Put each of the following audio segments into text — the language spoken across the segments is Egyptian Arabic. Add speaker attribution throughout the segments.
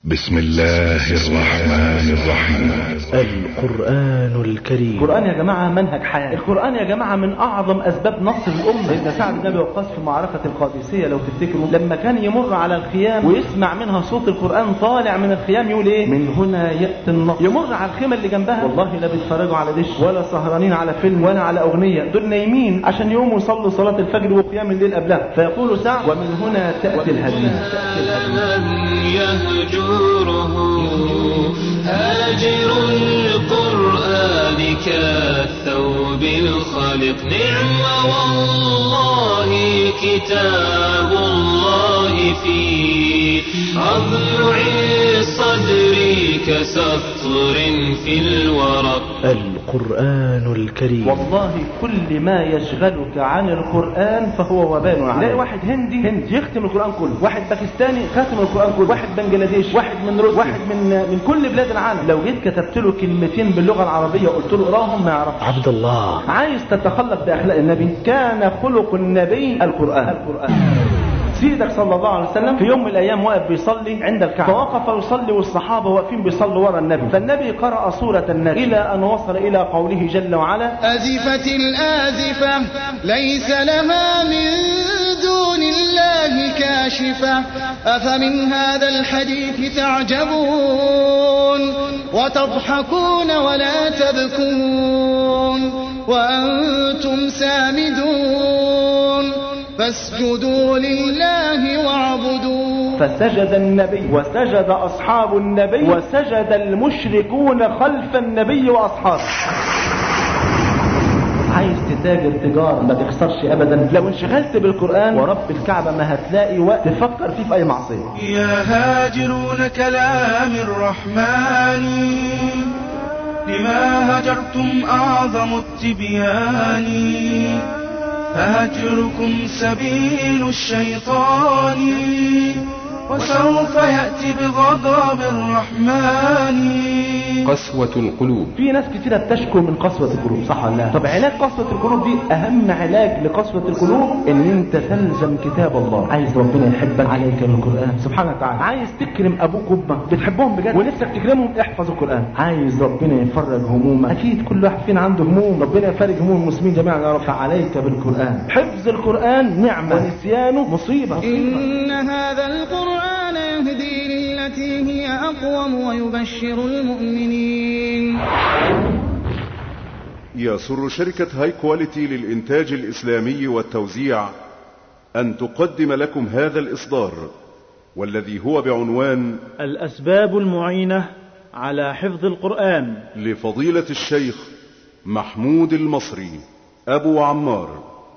Speaker 1: بسم الله الرحمن الرحيم
Speaker 2: القرآن الكريم
Speaker 3: القرآن يا جماعة منهج حياة القرآن يا جماعة من أعظم أسباب نصر الأمة سيدنا سعد بن أبي وقاص في معركة القادسية لو تفتكروا لما كان يمر على الخيام ويسمع منها صوت القرآن طالع من الخيام يقول إيه من هنا يأتي النصر يمر على الخيمة اللي جنبها والله لا بيتفرجوا على دش ولا سهرانين على فيلم ولا على أغنية دول نايمين عشان يقوموا يصلوا صلاة الفجر وقيام الليل قبلها فيقول سعد ومن هنا تأتي الهدية تأتي الهدية
Speaker 4: من يهجره هاجر القرآن كالثوب الخالق نعم والله كتاب الله في أضلع الصدر كسطر في الورق
Speaker 2: القرآن الكريم
Speaker 3: والله كل ما يشغلك عن القرآن فهو وبال عليك تلاقي واحد هندي هندي يختم القرآن كله واحد باكستاني ختم القرآن كله واحد بنجلاديش واحد من روسيا واحد من من كل بلاد العالم لو جيت كتبت له كلمتين باللغة العربية وقلت له اقراهم ما يعرفش
Speaker 2: عبد الله
Speaker 3: عايز تتخلق بأخلاق النبي كان خلق النبي القرآن القرآن سيدك صلى الله عليه وسلم في يوم من الايام واقف بيصلي عند الكعبه فوقف يصلي والصحابه واقفين بيصلوا ورا النبي فالنبي قرأ سوره النبي الى ان وصل الى قوله جل وعلا
Speaker 5: أزفت الآزفة ليس لها من دون الله كاشفة أفمن هذا الحديث تعجبون وتضحكون ولا تبكون وأنتم سامدون فاسجدوا لله واعبدوا
Speaker 3: فسجد النبي وسجد اصحاب النبي وسجد المشركون خلف النبي واصحابه عايز تتاجر تجارة ما تخسرش ابدا لو انشغلت بالقرآن ورب الكعبة ما هتلاقي وقت تفكر فيه في اي معصية
Speaker 6: يا هاجرون كلام الرحمن لما هجرتم أعظم التبيان فهجركم سبيل الشيطان وسوف يأتي بغضب الرحمن
Speaker 7: قسوة القلوب
Speaker 3: في ناس كتيرة بتشكو من قسوة القلوب صح ولا لا طب علاج قسوة القلوب دي اهم علاج لقسوة القلوب ان انت تلزم كتاب الله عايز ربنا يحبك عليك بالقرآن سبحانه وتعالى عايز تكرم ابوك وامك بتحبهم بجد ونفسك تكرمهم احفظ القرآن عايز ربنا يفرج همومك اكيد كل واحد فينا عنده هموم ربنا يفرج هموم المسلمين جميعا يا رب فعليك بالقرآن حفظ القرآن نعمة ونسيانه مصيبة
Speaker 5: إن هذا القرآن يهدي للتي هي أقوم ويبشر المؤمنين
Speaker 8: يسر شركة هاي كواليتي للإنتاج الإسلامي والتوزيع أن تقدم لكم هذا الإصدار والذي هو بعنوان
Speaker 9: الأسباب المعينة على حفظ القرآن
Speaker 8: لفضيلة الشيخ محمود المصري أبو عمار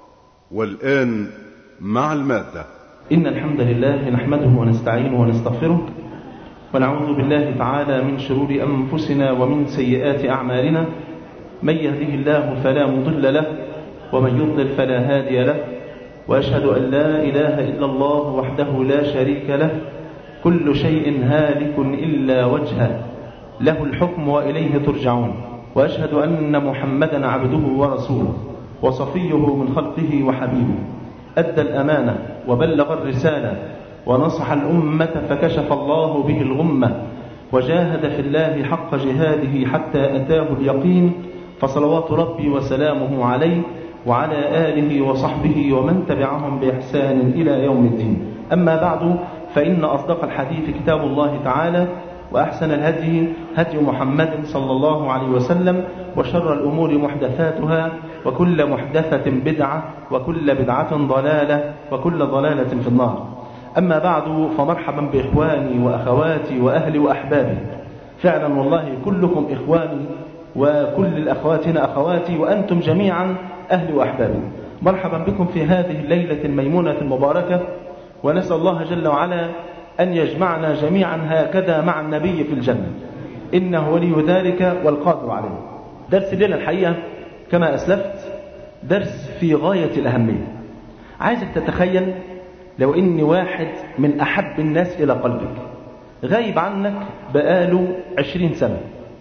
Speaker 8: والآن مع المادة
Speaker 3: إن الحمد لله نحمده ونستعينه ونستغفره ونعوذ بالله تعالى من شرور أنفسنا ومن سيئات أعمالنا من يهده الله فلا مضل له ومن يضلل فلا هادي له وأشهد أن لا إله إلا الله وحده لا شريك له كل شيء هالك إلا وجهه له الحكم وإليه ترجعون وأشهد أن محمدا عبده ورسوله وصفيه من خلقه وحبيبه أدى الأمانة وبلغ الرسالة ونصح الأمة فكشف الله به الغمة وجاهد في الله حق جهاده حتى أتاه اليقين فصلوات ربي وسلامه عليه وعلى آله وصحبه ومن تبعهم بإحسان إلى يوم الدين أما بعد فإن أصدق الحديث كتاب الله تعالى وأحسن الهدي هدي محمد صلى الله عليه وسلم وشر الأمور محدثاتها وكل محدثة بدعة وكل بدعة ضلالة وكل ضلالة في النار أما بعد فمرحبا بإخواني وأخواتي وأهلي وأحبابي فعلا والله كلكم إخواني وكل الأخواتنا أخواتي وأنتم جميعا أهلي وأحبابي مرحبا بكم في هذه الليلة الميمونة المباركة ونسأل الله جل وعلا أن يجمعنا جميعا هكذا مع النبي في الجنة إنه ولي ذلك والقادر عليه درس الليلة الحقيقة كما أسلفت درس في غاية الأهمية عايزك تتخيل لو إن واحد من أحب الناس إلى قلبك غايب عنك بقاله عشرين سنة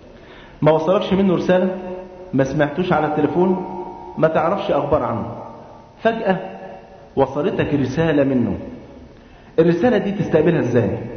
Speaker 3: ما وصلكش منه رسالة ما سمعتوش على التليفون ما تعرفش أخبار عنه فجأة وصلتك رسالة منه الرسالة دي تستقبلها ازاي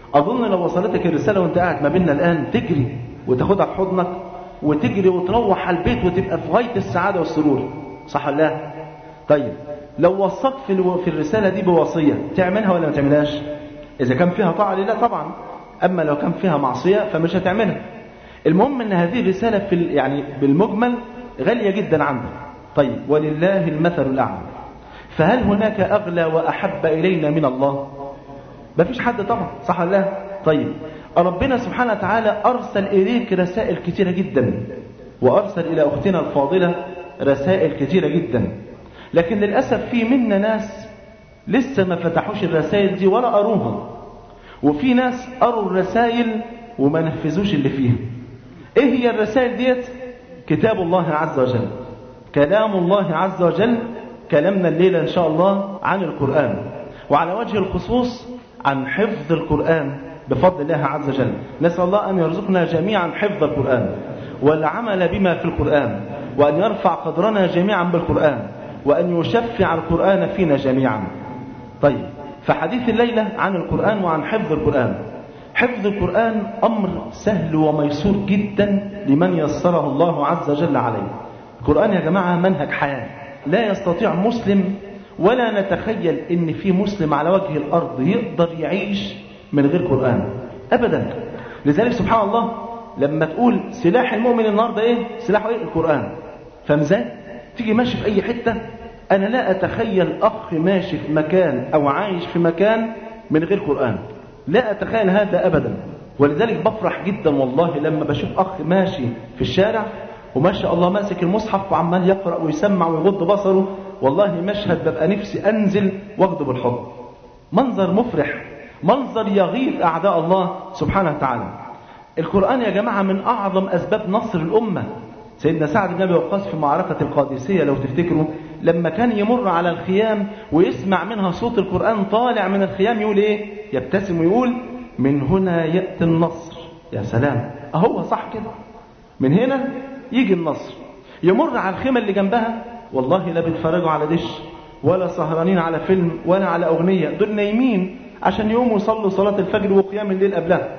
Speaker 3: أظن لو وصلتك الرسالة وأنت قاعد ما بيننا الآن تجري وتاخدها في حضنك وتجري وتروح على البيت وتبقى في غاية السعادة والسرور صح ولا لا؟ طيب لو وصاك في الو- في الرسالة دي بوصية تعملها ولا ما تعملهاش؟ إذا كان فيها طاعة لله طبعا أما لو كان فيها معصية فمش هتعملها المهم ان هذه الرسالة في ال- يعني بالمجمل غالية جدا عندك طيب ولله المثل الأعلى فهل هناك أغلى وأحب إلينا من الله ما فيش حد طبعا صح ولا لا طيب ربنا سبحانه وتعالى أرسل إليك رسائل كتيرة جدا وأرسل إلى أختنا الفاضلة رسائل كتيرة جدا لكن للأسف في منا ناس لسه ما فتحوش الرسائل دي ولا قروها وفي ناس قروا الرسائل وما نفذوش اللي فيها ايه هي الرسائل ديت كتاب الله عز وجل كلام الله عز وجل كلامنا الليلة ان شاء الله عن القرآن وعلى وجه الخصوص عن حفظ القرآن بفضل الله عز وجل نسأل الله أن يرزقنا جميعا حفظ القرآن والعمل بما في القرآن وأن يرفع قدرنا جميعا بالقرآن وأن يشفع القرآن فينا جميعا طيب فحديث الليلة عن القرآن وعن حفظ القرآن حفظ القرآن أمر سهل وميسور جدا لمن يسره الله عز وجل عليه القرآن يا جماعة منهج حياة لا يستطيع مسلم ولا نتخيل ان في مسلم على وجه الأرض يقدر يعيش من غير قرآن أبدا لذلك سبحان الله لما تقول سلاح المؤمن النهارده ايه سلاحه ايه القرآن فاهم ازاي تيجي ماشي في اي حتة انا لا اتخيل اخ ماشي في مكان او عايش في مكان من غير قرآن لا اتخيل هذا ابدا ولذلك بفرح جدا والله لما بشوف اخ ماشي في الشارع وما شاء الله ماسك المصحف وعمال يقرأ ويسمع ويغض بصره والله مشهد ببقى نفسي انزل واخده بالحضن منظر مفرح منظر يغيظ اعداء الله سبحانه وتعالى القرآن يا جماعة من أعظم أسباب نصر الأمة سيدنا سعد بن أبي وقاص في معركة القادسية لو تفتكروا لما كان يمر على الخيام ويسمع منها صوت القرآن طالع من الخيام يقول إيه يبتسم ويقول من هنا يأتي النصر يا سلام أهو صح كده من هنا يجي النصر يمر على الخيمة اللي جنبها والله لا بيتفرجوا على دش ولا سهرانين على فيلم ولا على أغنية دول نايمين عشان يقوموا يصلوا صلاة الفجر وقيام الليل قبلها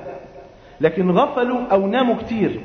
Speaker 3: لكن غفلوا أو ناموا كتير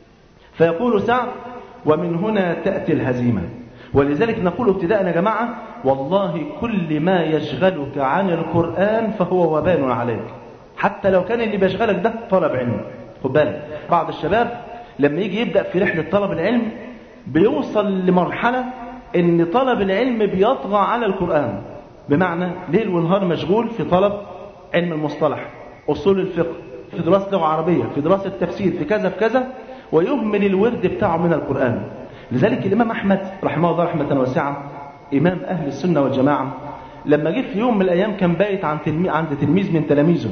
Speaker 3: فيقول سعد ومن هنا تأتي الهزيمة ولذلك نقول ابتداء يا جماعة والله كل ما يشغلك عن القرآن فهو وبال عليك حتى لو كان اللي بيشغلك ده طلب علم خد بالك بعض الشباب لما يجي يبدأ في رحلة طلب العلم بيوصل لمرحلة ان طلب العلم بيطغى على القرآن بمعنى ليل ونهار مشغول في طلب علم المصطلح أصول الفقه في دراسة لغة عربية في دراسة تفسير في كذا في كذا ويهمل الورد بتاعه من القرآن لذلك الإمام أحمد رحمه الله رحمة واسعة إمام أهل السنة والجماعة لما جه في يوم من الأيام كان بايت عند تلميذ, عند تلميذ من تلاميذه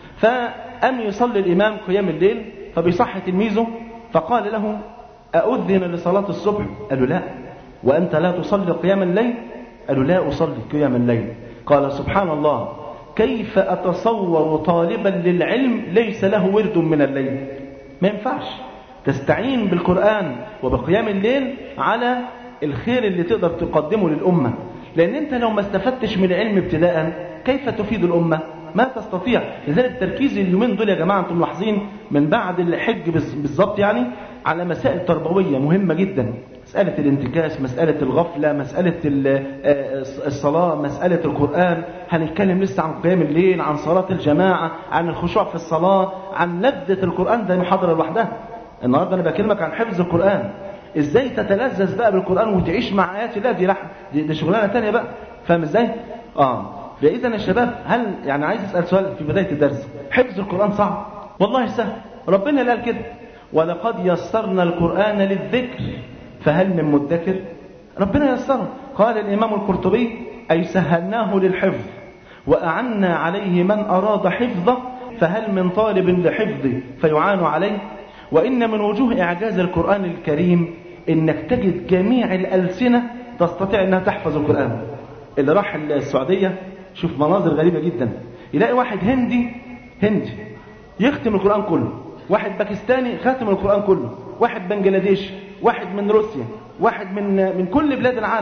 Speaker 3: فقام يصلي الإمام قيام الليل فبيصح تلميذه فقال له أؤذن لصلاة الصبح قال له لا وأنت لا تصلي قيام الليل قال له لا أصلي قيام الليل قال سبحان الله كيف أتصور طالبا للعلم ليس له ورد من الليل ما ينفعش تستعين بالقرآن وبقيام الليل على الخير اللي تقدر تقدمه للأمة لأن أنت لو ما استفدتش من العلم ابتداء كيف تفيد الأمة ما تستطيع لذلك التركيز اليومين دول يا جماعة أنتم ملاحظين من بعد الحج بالظبط يعني على مسائل تربوية مهمة جدا مسألة الانتكاس مسألة الغفلة مسألة الصلاة مسألة القرآن هنتكلم لسه عن قيام الليل عن صلاة الجماعة عن الخشوع في الصلاة عن لذة القرآن ده محاضرة لوحدها النهاردة أنا بكلمك عن حفظ القرآن ازاي تتلذذ بقى بالقرآن وتعيش مع آيات الله دي لحن دي, دي شغلانة تانية بقى فاهم ازاي اه فإذا يا شباب هل يعني عايز أسأل سؤال في بداية الدرس حفظ القرآن صعب والله سهل ربنا اللي قال كده ولقد يسرنا القرآن للذكر فهل من مدكر ربنا يسره قال الإمام القرطبي أي سهلناه للحفظ وأعنا عليه من أراد حفظه فهل من طالب لحفظه فيعان عليه وإن من وجوه إعجاز القرآن الكريم إنك تجد جميع الألسنة تستطيع أنها تحفظ القرآن اللي راح السعودية شوف مناظر غريبة جدا يلاقي واحد هندي هندي يختم القرآن كله واحد باكستاني ختم القرآن كله واحد بنجلاديش واحد من روسيا واحد من من كل بلاد العالم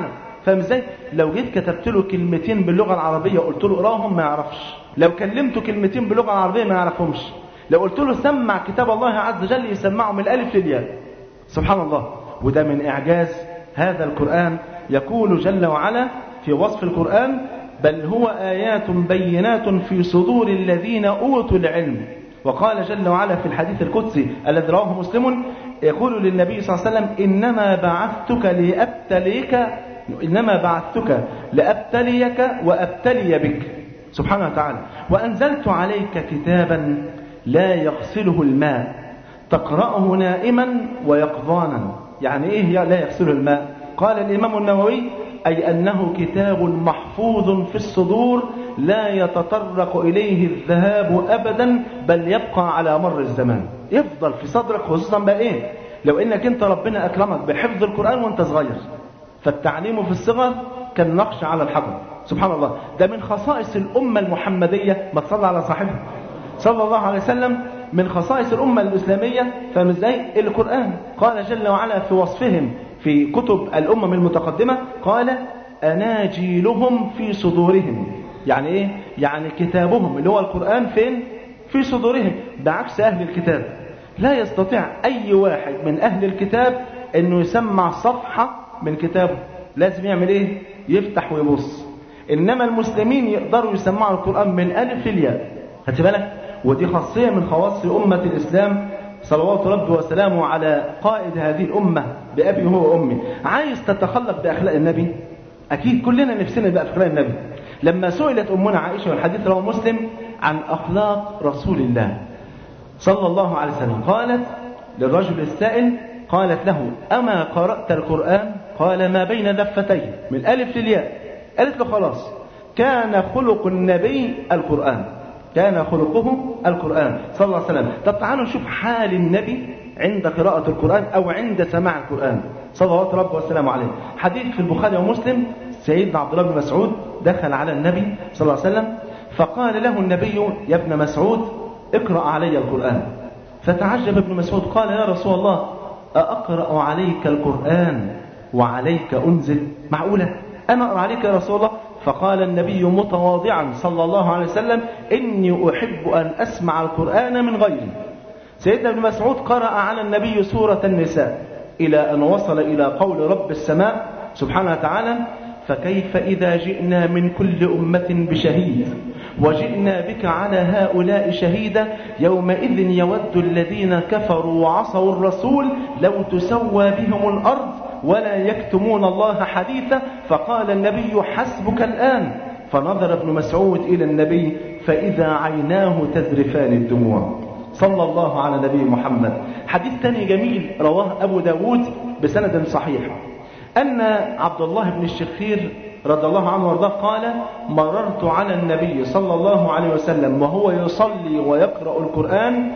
Speaker 3: فاهم ازاي لو جيت كتبت له كلمتين باللغه العربيه وقلت له اقراهم ما يعرفش لو كلمته كلمتين باللغه العربيه ما يعرفهمش لو قلت له سمع كتاب الله عز وجل يسمعه من الالف للياء سبحان الله وده من اعجاز هذا القران يقول جل وعلا في وصف القران بل هو ايات بينات في صدور الذين اوتوا العلم وقال جل وعلا في الحديث القدسي الذي رواه مسلم يقول للنبي صلى الله عليه وسلم انما بعثتك لابتليك انما بعثتك لابتليك وابتلي بك سبحانه وتعالى وانزلت عليك كتابا لا يغسله الماء تقرأه نائما ويقظانا يعني ايه لا يغسله الماء قال الامام النووي اي انه كتاب محفوظ في الصدور لا يتطرق اليه الذهاب ابدا بل يبقى على مر الزمان يفضل في صدرك خصوصا بقى ايه لو انك انت ربنا اكرمك بحفظ القران وانت صغير فالتعليم في الصغر كالنقش على الحجر سبحان الله ده من خصائص الامه المحمديه ما تصلى على صاحبها صلى الله عليه وسلم من خصائص الأمة الإسلامية فاهم ازاي؟ القرآن قال جل وعلا في وصفهم في كتب الأمم المتقدمة قال أناجيلهم في صدورهم يعني إيه؟ يعني كتابهم اللي هو القرآن فين؟ في صدورهم بعكس أهل الكتاب لا يستطيع أي واحد من أهل الكتاب أنه يسمع صفحة من كتابه لازم يعمل إيه؟ يفتح ويبص إنما المسلمين يقدروا يسمعوا القرآن من ألف للياء خدت بالك؟ ودي خاصية من خواص أمة الإسلام صلوات ربي وسلامه على قائد هذه الأمة بأبي هو وأمي عايز تتخلق بأخلاق النبي أكيد كلنا نفسنا بأخلاق النبي لما سئلت أمنا عائشة والحديث رواه مسلم عن أخلاق رسول الله صلى الله عليه وسلم قالت للرجل السائل قالت له أما قرأت القرآن قال ما بين دفتيه من ألف للياء قالت له خلاص كان خلق النبي القرآن كان خلقه القرآن صلى الله عليه وسلم طب تعالوا نشوف حال النبي عند قراءة القرآن أو عند سماع القرآن صلوات ربه والسلام عليه حديث في البخاري ومسلم سيدنا عبد الله بن مسعود دخل على النبي صلى الله عليه وسلم فقال له النبي يا ابن مسعود اقرأ علي القرآن فتعجب ابن مسعود قال يا رسول الله أقرأ عليك القرآن وعليك أنزل معقولة أنا أقرأ عليك يا رسول الله فقال النبي متواضعا صلى الله عليه وسلم إني أحب أن أسمع القرآن من غيري سيدنا ابن مسعود قرأ على النبي سورة النساء إلى أن وصل إلى قول رب السماء سبحانه وتعالى فكيف إذا جئنا من كل أمة بشهيد وجئنا بك على هؤلاء شهيدا يومئذ يود الذين كفروا وعصوا الرسول لو تسوى بهم الأرض ولا يكتمون الله حديثا فقال النبي حسبك الآن فنظر ابن مسعود إلى النبي فإذا عيناه تذرفان الدموع صلى الله على نبي محمد حديث ثاني جميل رواه أبو داود بسند صحيح أن عبد الله بن الشخير رضي الله عنه وارضاه قال مررت على النبي صلى الله عليه وسلم وهو يصلي ويقرأ القرآن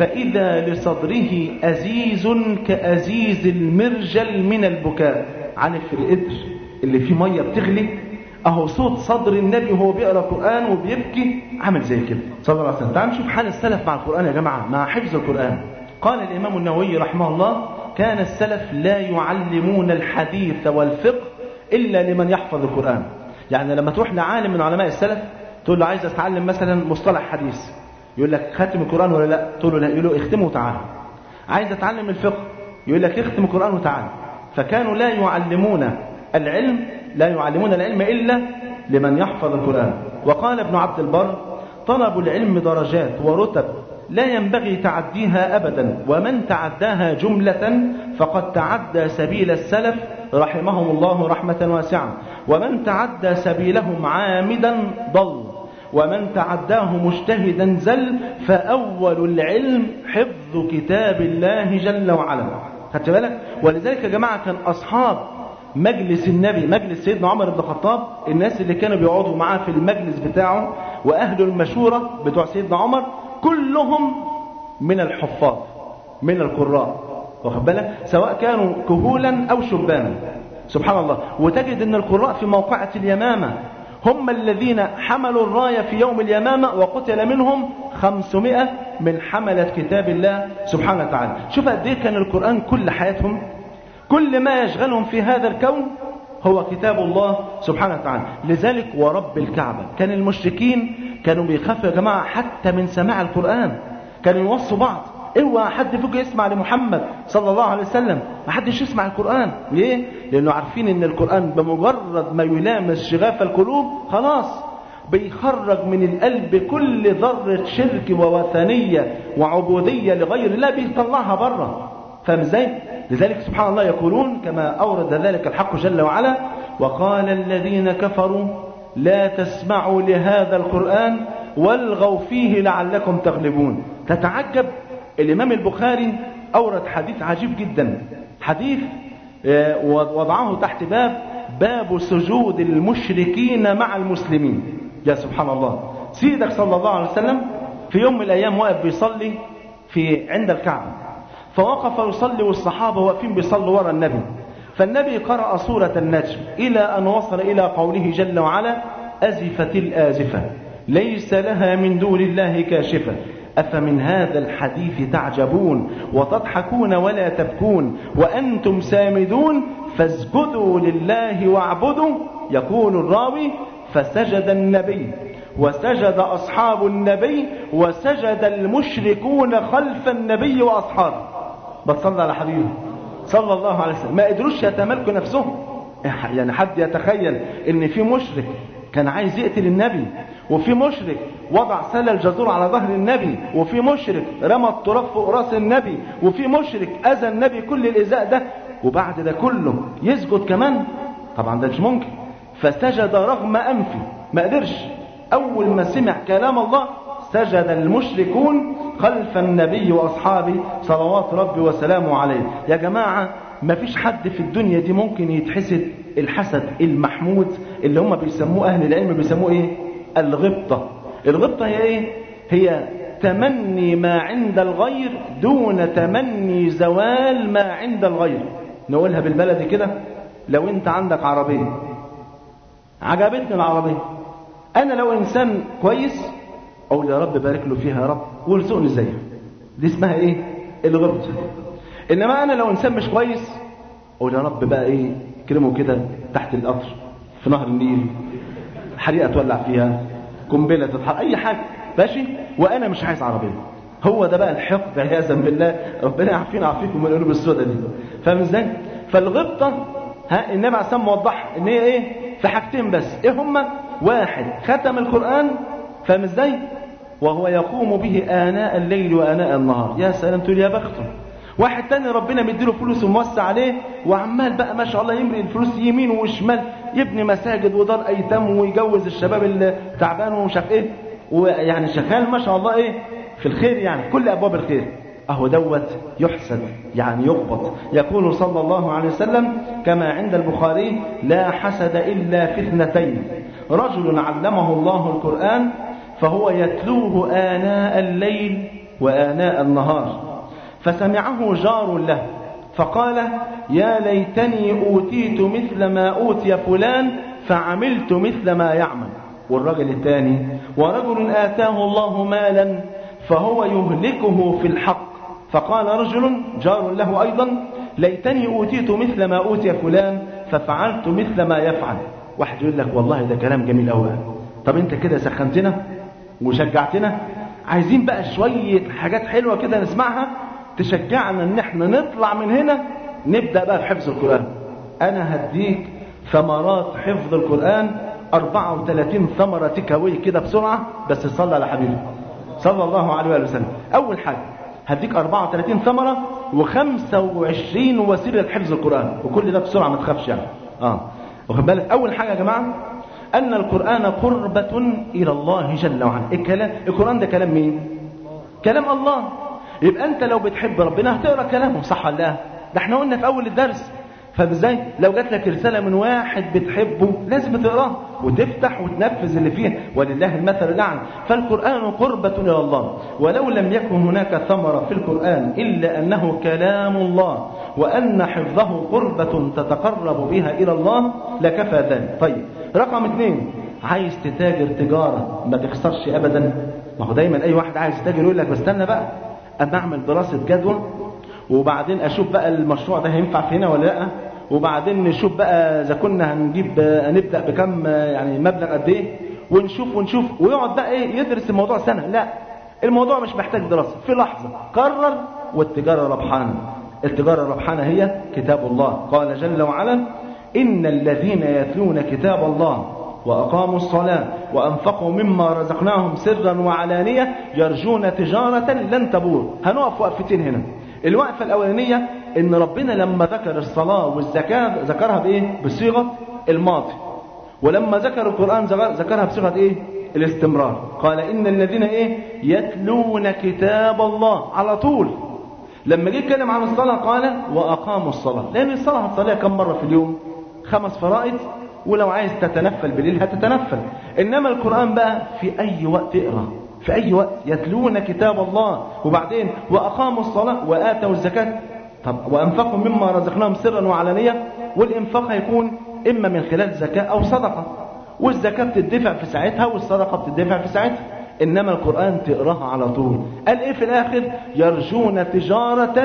Speaker 3: فإذا لصدره أزيز كأزيز المرجل من البكاء عارف القدر اللي فيه مية بتغلي أهو صوت صدر النبي وهو بيقرأ القرآن وبيبكي عامل زي كده صلى الله عليه وسلم تعالوا نشوف حال السلف مع القرآن يا جماعة مع حفظ القرآن قال الإمام النووي رحمه الله كان السلف لا يعلمون الحديث والفقه إلا لمن يحفظ القرآن يعني لما تروح لعالم من علماء السلف تقول له عايز أتعلم مثلا مصطلح حديث يقول لك ختم القرآن ولا لا تقول له لا يقول له اختمه وتعالى عايز أتعلم الفقه يقول لك اختم القرآن وتعالى فكانوا لا يعلمون العلم لا يعلمون العلم إلا لمن يحفظ القرآن وقال ابن عبد البر طلب العلم درجات ورتب لا ينبغي تعديها أبدا ومن تعداها جملة فقد تعدى سبيل السلف رحمهم الله رحمة واسعة ومن تعدى سبيلهم عامدا ضل ومن تعداه مجتهدا زل فأول العلم حفظ كتاب الله جل وعلا خدت بالك ولذلك يا جماعة كان أصحاب مجلس النبي مجلس سيدنا عمر بن الخطاب الناس اللي كانوا بيقعدوا معاه في المجلس بتاعه وأهل المشورة بتوع سيدنا عمر كلهم من الحفاظ من القراء واخد بالك سواء كانوا كهولا أو شبانا سبحان الله وتجد أن القراء في موقعة اليمامة هم الذين حملوا الراية في يوم اليمامة وقتل منهم خمسمائة من حملة كتاب الله سبحانه وتعالى شوف قد ايه كان القرآن كل حياتهم كل ما يشغلهم في هذا الكون هو كتاب الله سبحانه وتعالى لذلك ورب الكعبة كان المشركين كانوا بيخافوا يا جماعة حتى من سماع القرآن كانوا يوصوا بعض اوعى حد فيكم يسمع لمحمد صلى الله عليه وسلم ما حدش يسمع القرآن ليه؟ لأنه عارفين ان القرآن بمجرد ما يلامس شغاف القلوب خلاص بيخرج من القلب كل ذرة شرك ووثنية وعبودية لغير الله بيطلعها بره فاهم ازاي؟ لذلك سبحان الله يقولون كما أورد ذلك الحق جل وعلا وقال الذين كفروا لا تسمعوا لهذا القرآن والغوا فيه لعلكم تغلبون تتعجب الإمام البخاري أورد حديث عجيب جدا حديث وضعه تحت باب باب سجود المشركين مع المسلمين يا سبحان الله سيدك صلى الله عليه وسلم في يوم من الأيام واقف بيصلي في عند الكعبة فوقف يصلي والصحابة واقفين بيصلوا ورا النبي فالنبي قرأ سورة النجم إلى أن وصل إلى قوله جل وعلا أزفت الآزفة ليس لها من دون الله كاشفة أفمن هذا الحديث تعجبون وتضحكون ولا تبكون وأنتم سامدون فاسجدوا لله واعبدوا يقول الراوي فسجد النبي وسجد أصحاب النبي وسجد المشركون خلف النبي وأصحابه بتصلى على حبيبه صلى الله عليه وسلم ما قدروش يتملكوا نفسهم يعني حد يتخيل ان في مشرك كان عايز يقتل النبي وفي مشرك وضع سل الجزور على ظهر النبي وفي مشرك رمى التراب فوق راس النبي وفي مشرك اذى النبي كل الايذاء ده وبعد ده كله يسجد كمان طبعا ده مش ممكن فسجد رغم انفه ما قدرش اول ما سمع كلام الله سجد المشركون خلف النبي واصحابه صلوات ربي وسلامه عليه يا جماعه ما فيش حد في الدنيا دي ممكن يتحسد الحسد المحمود اللي هم بيسموه اهل العلم بيسموه ايه الغبطه الغبطه هي ايه هي تمني ما عند الغير دون تمني زوال ما عند الغير نقولها بالبلدي كده لو انت عندك عربيه عجبتني العربيه انا لو انسان كويس اقول يا رب بارك له فيها يا رب وارزقني زيها دي اسمها ايه الغبطه انما انا لو انسان مش كويس اقول يا رب بقى ايه كرمه كده تحت القطر في نهر النيل حريقه تولع فيها قنبله تتحرق اي حاجه ماشي وانا مش عايز عربيه هو ده بقى الحقد عياذا بالله ربنا يعافينا ويعافيكم من القلوب السوداء دي فاهم ازاي فالغبطه ها النبي عليه الصلاه موضحها ان هي ايه في حاجتين بس ايه هما واحد ختم القران فاهم ازاي وهو يقوم به آناء الليل وآناء النهار يا سلام تقول يا بخته واحد تاني ربنا مديله فلوس وموسع عليه وعمال بقى ما شاء الله يمري الفلوس يمين وشمال يبني مساجد ودار ايتام ويجوز الشباب اللي تعبان ومش عارف ايه ويعني شغال ما شاء الله ايه في الخير يعني كل ابواب الخير اهو دوت يحسد يعني يغبط يقول صلى الله عليه وسلم كما عند البخاري لا حسد الا في اثنتين رجل علمه الله القران فهو يتلوه آناء الليل وآناء النهار فسمعه جار له فقال يا ليتني أوتيت مثل ما أوتي فلان فعملت مثل ما يعمل والرجل الثاني ورجل آتاه الله مالا فهو يهلكه في الحق فقال رجل جار له أيضا ليتني أوتيت مثل ما أوتي فلان ففعلت مثل ما يفعل واحد يقول لك والله ده كلام جميل أوي طب انت كده سخنتنا وشجعتنا عايزين بقى شوية حاجات حلوة كده نسمعها تشجعنا ان احنا نطلع من هنا نبدأ بقى في حفظ القرآن انا هديك ثمرات حفظ القرآن 34 ثمرة تكاوي كده بسرعة بس صلى على حبيبي صلى الله عليه وآله وسلم اول حاجة هديك 34 ثمرة و25 وسيلة حفظ القرآن وكل ده بسرعة ما تخافش يعني اه واخد بالك اول حاجة يا جماعة أن القرآن قربة إلى الله جل وعلا الكلام القرآن ده كلام مين كلام الله يبقى أنت لو بتحب ربنا هتقرأ كلامه صح ولا لا ده احنا قلنا في أول الدرس فازاي لو جات لك رسالة من واحد بتحبه لازم تقراه وتفتح وتنفذ اللي فيه ولله المثل الأعلى فالقرآن قربة إلى الله ولو لم يكن هناك ثمرة في القرآن إلا أنه كلام الله وأن حفظه قربة تتقرب بها إلى الله لكفى ذلك طيب رقم اثنين عايز تتاجر تجارة ما تخسرش أبدا ما هو دايما أي واحد عايز يتاجر يقول لك بستنى بقى أما أعمل دراسة جدوى وبعدين أشوف بقى المشروع ده هينفع في هنا ولا لأ وبعدين نشوف بقى اذا كنا هنجيب هنبدا بكم يعني مبلغ قد ايه ونشوف ونشوف ويقعد بقى ايه يدرس الموضوع سنه لا الموضوع مش محتاج دراسه في لحظه قرر والتجاره ربحانه التجاره الربحانه هي كتاب الله قال جل وعلا ان الذين يتلون كتاب الله وأقاموا الصلاة وأنفقوا مما رزقناهم سرا وعلانية يرجون تجارة لن تبور هنقف وقفتين هنا الوقفة الأولانية إن ربنا لما ذكر الصلاة والزكاة ذكرها بإيه؟ بصيغة الماضي ولما ذكر القرآن ذكرها بصيغة إيه؟ الاستمرار قال إن الذين إيه؟ يتلون كتاب الله على طول لما جه يتكلم عن الصلاة قال وأقاموا الصلاة لأن الصلاة هتصليها كم مرة في اليوم؟ خمس فرائض ولو عايز تتنفل بالليل هتتنفل إنما القرآن بقى في أي وقت اقرأ في أي وقت يتلون كتاب الله وبعدين وأقاموا الصلاة وآتوا الزكاة طب وأنفقوا مما رزقناهم سرا وعلانية والإنفاق هيكون إما من خلال زكاة أو صدقة والزكاة بتدفع في ساعتها والصدقة بتدفع في ساعتها إنما القرآن تقراها على طول قال إيه في الآخر يرجون تجارة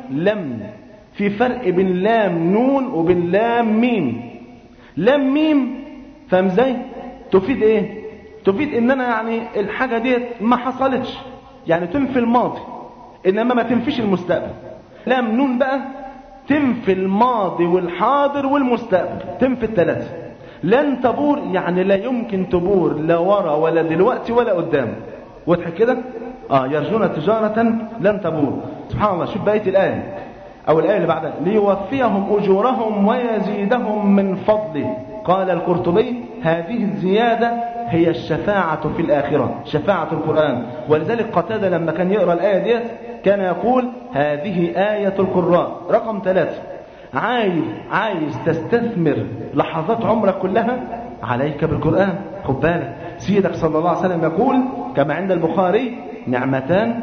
Speaker 3: لم في فرق بين لام نون وبين لام ميم لام ميم فاهم ازاي تفيد ايه تفيد ان انا يعني الحاجه ديت ما حصلتش يعني تنفي الماضي انما ما تنفيش المستقبل لام نون بقى تنفي الماضي والحاضر والمستقبل تنفي الثلاثه لن تبور يعني لا يمكن تبور لا ورا ولا دلوقتي ولا قدام واضح كده اه يرجون تجاره لن تبور سبحان الله شوف بقيه الايه أو الآية اللي بعدها ليوفيهم أجورهم ويزيدهم من فضله قال القرطبي هذه الزيادة هي الشفاعة في الآخرة شفاعة القرآن ولذلك قتادة لما كان يقرأ الآية ديت كان يقول هذه آية القراء رقم ثلاثة عايز عايز تستثمر لحظات عمرك كلها عليك بالقرآن خد بالك سيدك صلى الله عليه وسلم يقول كما عند البخاري نعمتان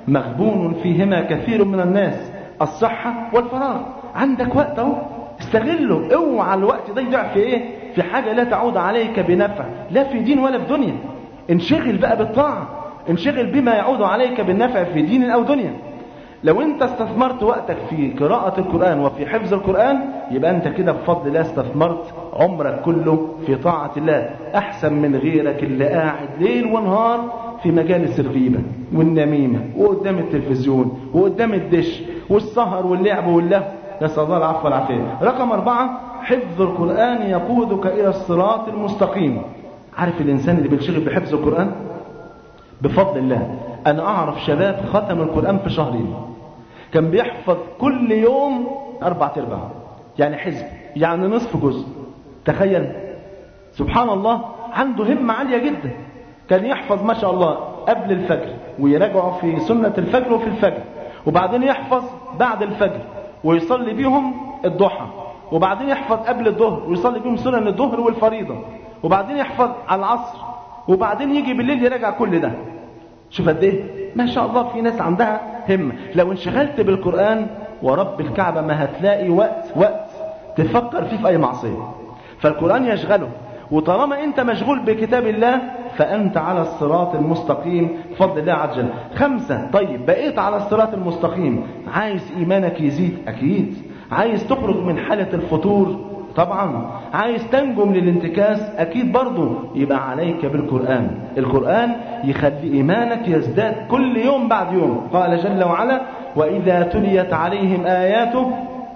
Speaker 3: مغبون فيهما كثير من الناس الصحة والفراغ عندك وقت اهو استغله اوعى الوقت ده يضيع في ايه في حاجة لا تعود عليك بنفع لا في دين ولا في دنيا انشغل بقى بالطاعة انشغل بما يعود عليك بالنفع في دين او دنيا لو انت استثمرت وقتك في قراءة القرآن وفي حفظ القرآن يبقى انت كده بفضل الله استثمرت عمرك كله في طاعة الله احسن من غيرك اللي قاعد ليل ونهار في مجالس الغيبة والنميمة وقدام التلفزيون وقدام الدش والسهر واللعب واللهو نسأل الله العفو والعافية رقم أربعة حفظ القرآن يقودك إلى الصراط المستقيم عارف الإنسان اللي بينشغل بحفظ القرآن بفضل الله أنا أعرف شباب ختم القرآن في شهرين كان بيحفظ كل يوم أربع أرباع يعني حزب يعني نصف جزء تخيل سبحان الله عنده همة عالية جدا كان يحفظ ما شاء الله قبل الفجر ويراجعه في سنة الفجر وفي الفجر وبعدين يحفظ بعد الفجر ويصلي بيهم الضحى وبعدين يحفظ قبل الظهر ويصلي بيهم سنن الظهر والفريضة وبعدين يحفظ على العصر وبعدين يجي بالليل يراجع كل ده شوف قد ايه ما شاء الله في ناس عندها همة لو انشغلت بالقرآن ورب الكعبة ما هتلاقي وقت وقت تفكر فيه في أي معصية فالقرآن يشغله وطالما انت مشغول بكتاب الله فانت على الصراط المستقيم بفضل الله عز وجل خمسة طيب بقيت على الصراط المستقيم عايز ايمانك يزيد اكيد عايز تخرج من حالة الفتور طبعا عايز تنجو من الانتكاس اكيد برضه يبقى عليك بالقرآن القرآن يخلي ايمانك يزداد كل يوم بعد يوم قال جل وعلا واذا تليت عليهم اياته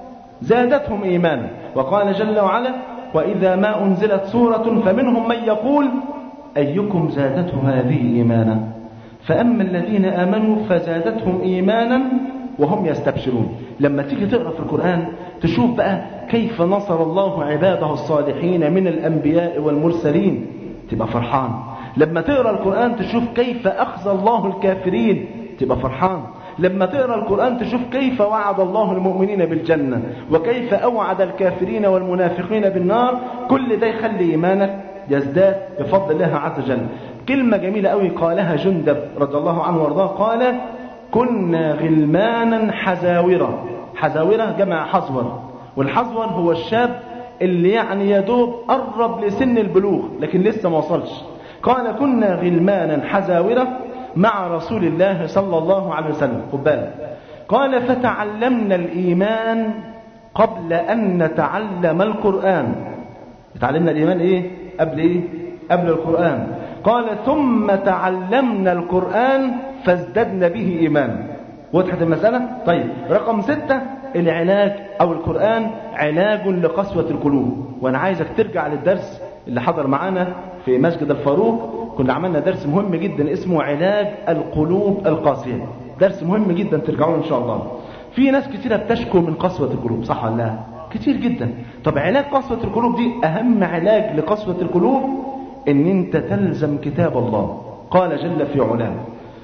Speaker 3: زادتهم ايمانا وقال جل وعلا وإذا ما أنزلت سورة فمنهم من يقول أيكم زادته هذه إيمانا فأما الذين آمنوا فزادتهم إيمانا وهم يستبشرون لما تيجي تقرأ في القرآن تشوف بقى كيف نصر الله عباده الصالحين من الأنبياء والمرسلين تبقى فرحان لما تقرأ القرآن تشوف كيف أخزى الله الكافرين تبقى فرحان لما تقرا القرآن تشوف كيف وعد الله المؤمنين بالجنة وكيف أوعد الكافرين والمنافقين بالنار كل ده يخلي إيمانك يزداد بفضل الله عز وجل كلمة جميلة قوي قالها جندب رضي الله عنه وارضاه قال كنا غلمانا حزاورة حزاورة جمع حزور والحزور هو الشاب اللي يعني يدوب قرب لسن البلوغ لكن لسه ما وصلش قال كنا غلمانا حزاورة مع رسول الله صلى الله عليه وسلم خد بالك قال فتعلمنا الإيمان قبل أن نتعلم القرآن تعلمنا الإيمان إيه قبل إيه قبل القرآن قال ثم تعلمنا القرآن فازددنا به إيمانا وضحت المسألة طيب رقم ستة العلاج أو القرآن علاج لقسوة القلوب وأنا عايزك ترجع للدرس اللي حضر معانا في مسجد الفاروق كنا عملنا درس مهم جدا اسمه علاج القلوب القاسية درس مهم جدا ترجعوا إن شاء الله في ناس كتيرة بتشكو من قسوة القلوب صح ولا لا كتير جدا طب علاج قسوة القلوب دي أهم علاج لقسوة القلوب إن أنت تلزم كتاب الله قال جل في علاه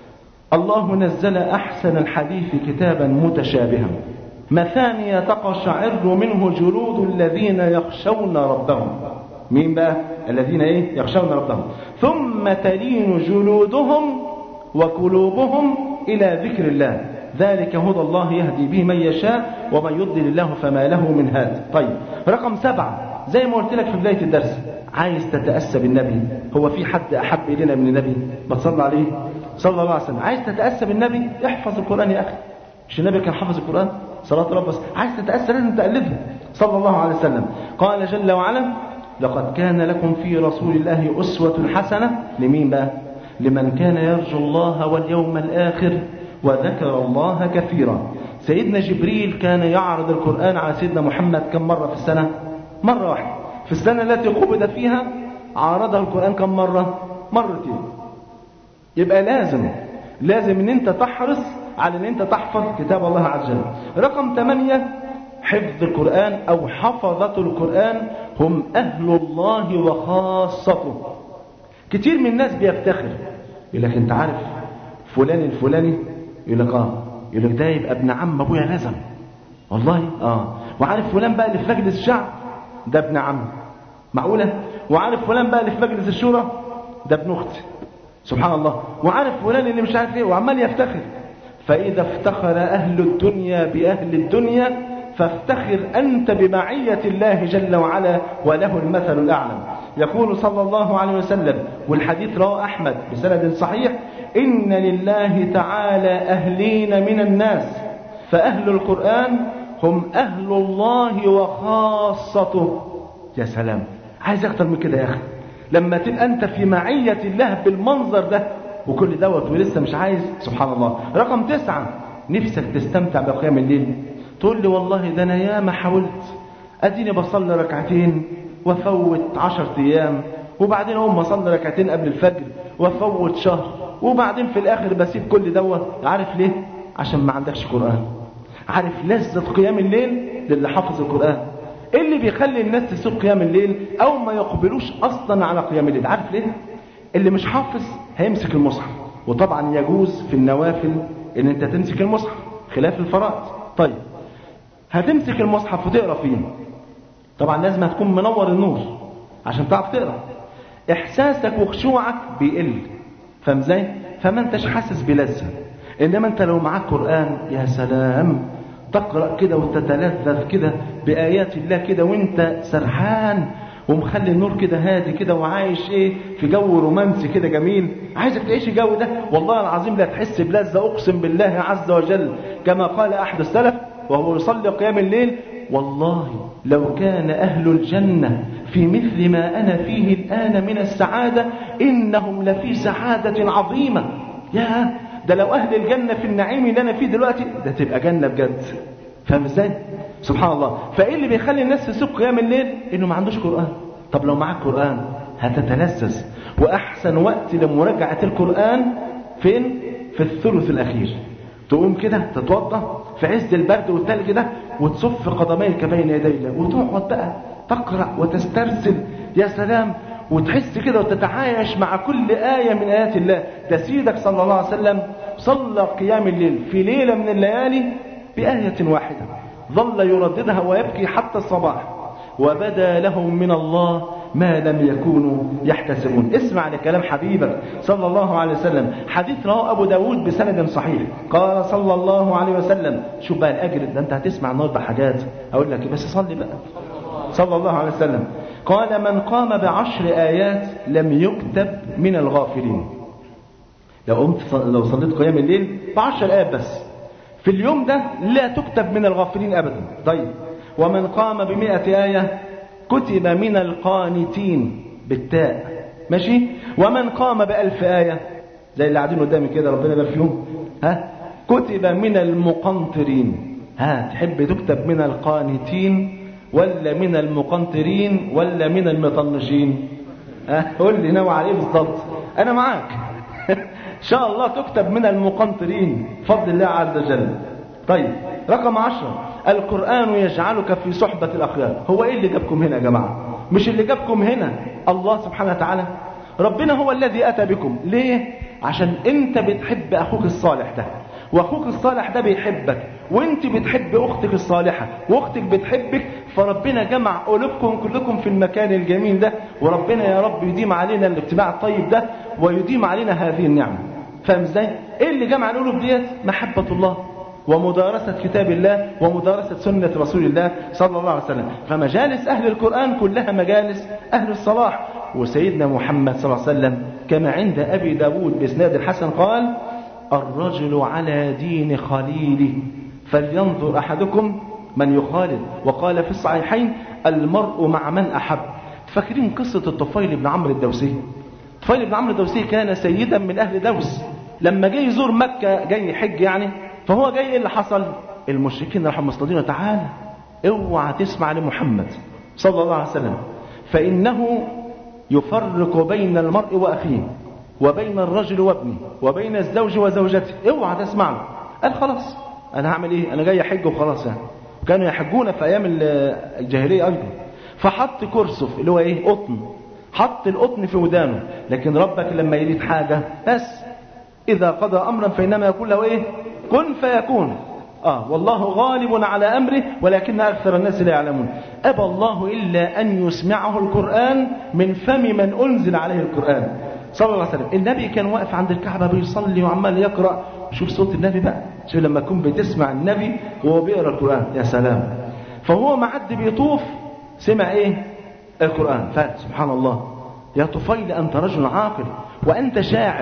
Speaker 3: الله نزل أحسن الحديث كتابا متشابها مثانية تقشعر منه جلود الذين يخشون ربهم مين بقى الذين ايه يخشون ربهم ثم تلين جلودهم وقلوبهم إلى ذكر الله ذلك هدى الله يهدي به من يشاء ومن يضلل الله فما له من هاد طيب رقم سبعة زي ما قلت لك في بداية الدرس عايز تتأسى بالنبي هو في حد أحب إلينا من النبي ما تصلى عليه صلى الله عليه وسلم عايز تتأسى بالنبي احفظ القرآن يا أخي مش النبي كان حافظ القرآن صلاة رب بس عايز تتأسى لازم تقلدها صلى الله عليه وسلم قال جل وعلا لقد كان لكم في رسول الله أسوة حسنة لمين بقى لمن كان يرجو الله واليوم الآخر وذكر الله كثيرا سيدنا جبريل كان يعرض القرآن على سيدنا محمد كم مرة في السنة مرة واحدة في السنة التي قبض فيها عارضه القرآن كم مرة مرتين يبقى لازم لازم ان انت تحرص على ان انت تحفظ كتاب الله عز وجل رقم ثمانية حفظ القرآن او حفظة القرآن هم اهل الله وخاصته كتير من الناس بيفتخر يقول لك انت عارف فلان الفلاني يقول لك اه يقول لك ده يبقى ابن عم ابويا لازم والله اه وعارف فلان بقى اللي في مجلس الشعب ده ابن عم معقوله وعارف فلان بقى اللي في مجلس الشورى ده ابن اختي سبحان الله وعارف فلان اللي مش عارف ايه وعمال يفتخر فاذا افتخر اهل الدنيا باهل الدنيا فافتخر انت بمعيه الله جل وعلا وله المثل الاعلى يقول صلى الله عليه وسلم والحديث رواه احمد بسند صحيح ان لله تعالى اهلين من الناس فاهل القران هم اهل الله وخاصته يا سلام عايز اكتر من كده يا اخي لما تبقى انت في معيه الله بالمنظر ده وكل دوت ولسه مش عايز سبحان الله رقم تسعة نفسك تستمتع بقيام الليل تقول لي والله ده انا ياما حاولت اديني بصلي ركعتين وافوت عشر ايام وبعدين اقوم اصلي ركعتين قبل الفجر وافوت شهر وبعدين في الاخر بسيب كل دوت عارف ليه عشان ما عندكش قران عارف لذة قيام الليل للي حافظ القرآن ايه اللي بيخلي الناس تسيب قيام الليل او ما يقبلوش اصلا على قيام الليل عارف ليه اللي مش حافظ هيمسك المصحف وطبعا يجوز في النوافل ان انت تمسك المصحف خلاف الفرائض طيب هتمسك المصحف وتقرا فيه طبعا لازم هتكون منور النور عشان تعرف تقرا احساسك وخشوعك بيقل فاهم ازاي فما انتش حاسس بلذه انما انت لو معاك قران يا سلام تقرا كده وتتلذذ كده بايات الله كده وانت سرحان ومخلي النور كده هادي كده وعايش ايه في جو رومانسي كده جميل عايزك تعيش الجو ده والله العظيم لا تحس بلذة اقسم بالله عز وجل كما قال احد السلف وهو يصلي قيام الليل والله لو كان اهل الجنة في مثل ما انا فيه الان من السعادة انهم لفي سعادة عظيمة يا ده لو اهل الجنة في النعيم اللي انا فيه دلوقتي ده تبقى جنة بجد فاهم ازاي سبحان الله فايه اللي بيخلي الناس تسيب قيام الليل انه ما عندوش قران طب لو معاك قران هتتلذذ واحسن وقت لمراجعه القران فين في الثلث الاخير تقوم كده تتوضا في عز البرد والثلج ده وتصف قدميك بين يدي الله وتقعد بقى تقرا وتسترسل يا سلام وتحس كده وتتعايش مع كل آية من آيات الله ده سيدك صلى الله عليه وسلم صلى قيام الليل في ليلة من الليالي بآية واحدة ظل يرددها ويبكي حتى الصباح وبدا لهم من الله ما لم يكونوا يحتسبون اسمع لكلام حبيبك صلى الله عليه وسلم حديث رواه أبو داود بسند صحيح قال صلى الله عليه وسلم شوف بقى الأجر ده أنت هتسمع النهارده حاجات أقول لك بس صلي بقى صلى الله عليه وسلم قال من قام بعشر آيات لم يكتب من الغافلين لو قمت لو صليت قيام الليل بعشر آيات بس في اليوم ده لا تكتب من الغافلين أبدا طيب ومن قام بمئة آية كتب من القانتين بالتاء ماشي ومن قام بألف آية زي اللي قاعدين قدامي كده ربنا يبارك فيهم ها كتب من المقنطرين ها تحب تكتب من القانتين ولا من المقنطرين ولا من المطنشين ها قول لي نوع عليه بالظبط انا معاك ان شاء الله تكتب من المقنطرين بفضل الله عز وجل طيب رقم عشرة القرآن يجعلك في صحبة الأخيار هو إيه اللي جابكم هنا يا جماعة مش اللي جابكم هنا الله سبحانه وتعالى ربنا هو الذي أتى بكم ليه عشان انت بتحب أخوك الصالح ده واخوك الصالح ده بيحبك وانت بتحب اختك الصالحه واختك بتحبك فربنا جمع قلوبكم كلكم في المكان الجميل ده وربنا يا رب يديم علينا الاجتماع الطيب ده ويديم علينا هذه النعمه فاهم ازاي ايه اللي جمع القلوب ديت محبه الله ومدارسة كتاب الله ومدارسة سنة رسول الله صلى الله عليه وسلم فمجالس أهل القرآن كلها مجالس أهل الصلاح وسيدنا محمد صلى الله عليه وسلم كما عند أبي داود بإسناد الحسن قال الرجل على دين خليله فلينظر أحدكم من يخالد وقال في الصحيحين المرء مع من أحب فاكرين قصة الطفيل بن عمرو الدوسي الطفيل بن عمرو الدوسي كان سيدا من أهل دوس لما جاي يزور مكة جاي يحج يعني فهو جاي ايه اللي حصل المشركين راحوا مصطدينه تعالى اوعى تسمع لمحمد صلى الله عليه وسلم فإنه يفرق بين المرء وأخيه وبين الرجل وابنه وبين الزوج وزوجته اوعى تسمع له قال خلاص انا هعمل ايه انا جاي احج وخلاص يعني كانوا يحجون في ايام الجاهليه ايضا فحط كرسف اللي هو ايه قطن حط القطن في ودانه لكن ربك لما يريد حاجه بس اذا قضى امرا فانما يقول له ايه كن فيكون اه والله غالب على امره ولكن اكثر الناس لا يعلمون ابى الله الا ان يسمعه القران من فم من انزل عليه القران صلى الله عليه وسلم النبي كان واقف عند الكعبة بيصلي وعمال يقرأ شوف صوت النبي بقى شوف لما تكون بتسمع النبي وهو بيقرأ القرآن يا سلام فهو معدي بيطوف سمع ايه القرآن فسبحان الله يا طفيل أنت رجل عاقل وأنت شاعر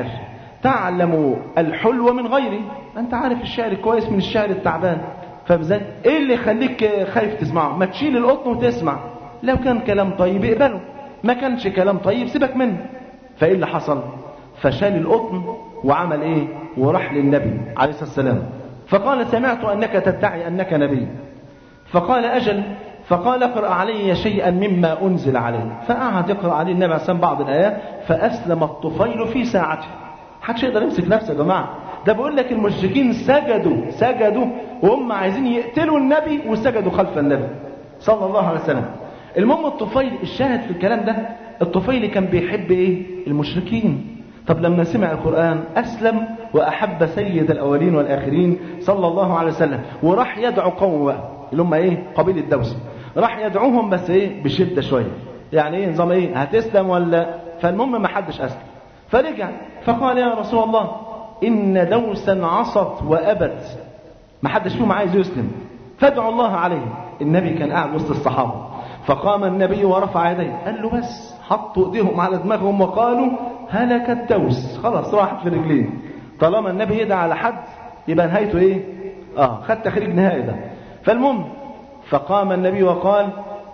Speaker 3: تعلم الحلو من غيري أنت عارف الشعر كويس من الشعر التعبان فبزاي ايه اللي يخليك خايف تسمعه ما تشيل القطن وتسمع لو كان كلام طيب اقبله ما كانش كلام طيب سيبك منه فايه اللي حصل فشال القطن وعمل ايه وراح للنبي عليه الصلاه والسلام فقال سمعت انك تدعي انك نبي فقال اجل فقال اقرا علي شيئا مما انزل عليه فقعد يقرا عليه النبي عليه الصلاه بعض الايات فاسلم الطفيل في ساعته محدش يقدر يمسك نفسه يا جماعه ده بيقول لك المشركين سجدوا سجدوا وهم عايزين يقتلوا النبي وسجدوا خلف النبي صلى الله عليه وسلم المهم الطفيل الشاهد في الكلام ده الطفيل كان بيحب ايه المشركين طب لما سمع القرآن أسلم وأحب سيد الأولين والآخرين صلى الله عليه وسلم وراح يدعو قومه اللي هم ايه قبيلة دوس راح يدعوهم بس ايه بشدة شوية يعني ايه نظام ايه هتسلم ولا فالمهم ما حدش أسلم فرجع فقال يا رسول الله إن دوسا عصت وأبت ما حدش فيهم عايز يسلم فادعوا الله عليه النبي كان قاعد وسط الصحابة فقام النبي ورفع يديه قال له بس حطوا ايديهم على دماغهم وقالوا هلك الدوس خلاص راحت في رجلين طالما النبي يدعى على حد يبقى نهايته ايه اه خد تخريج نهائي ده فالمهم فقام النبي وقال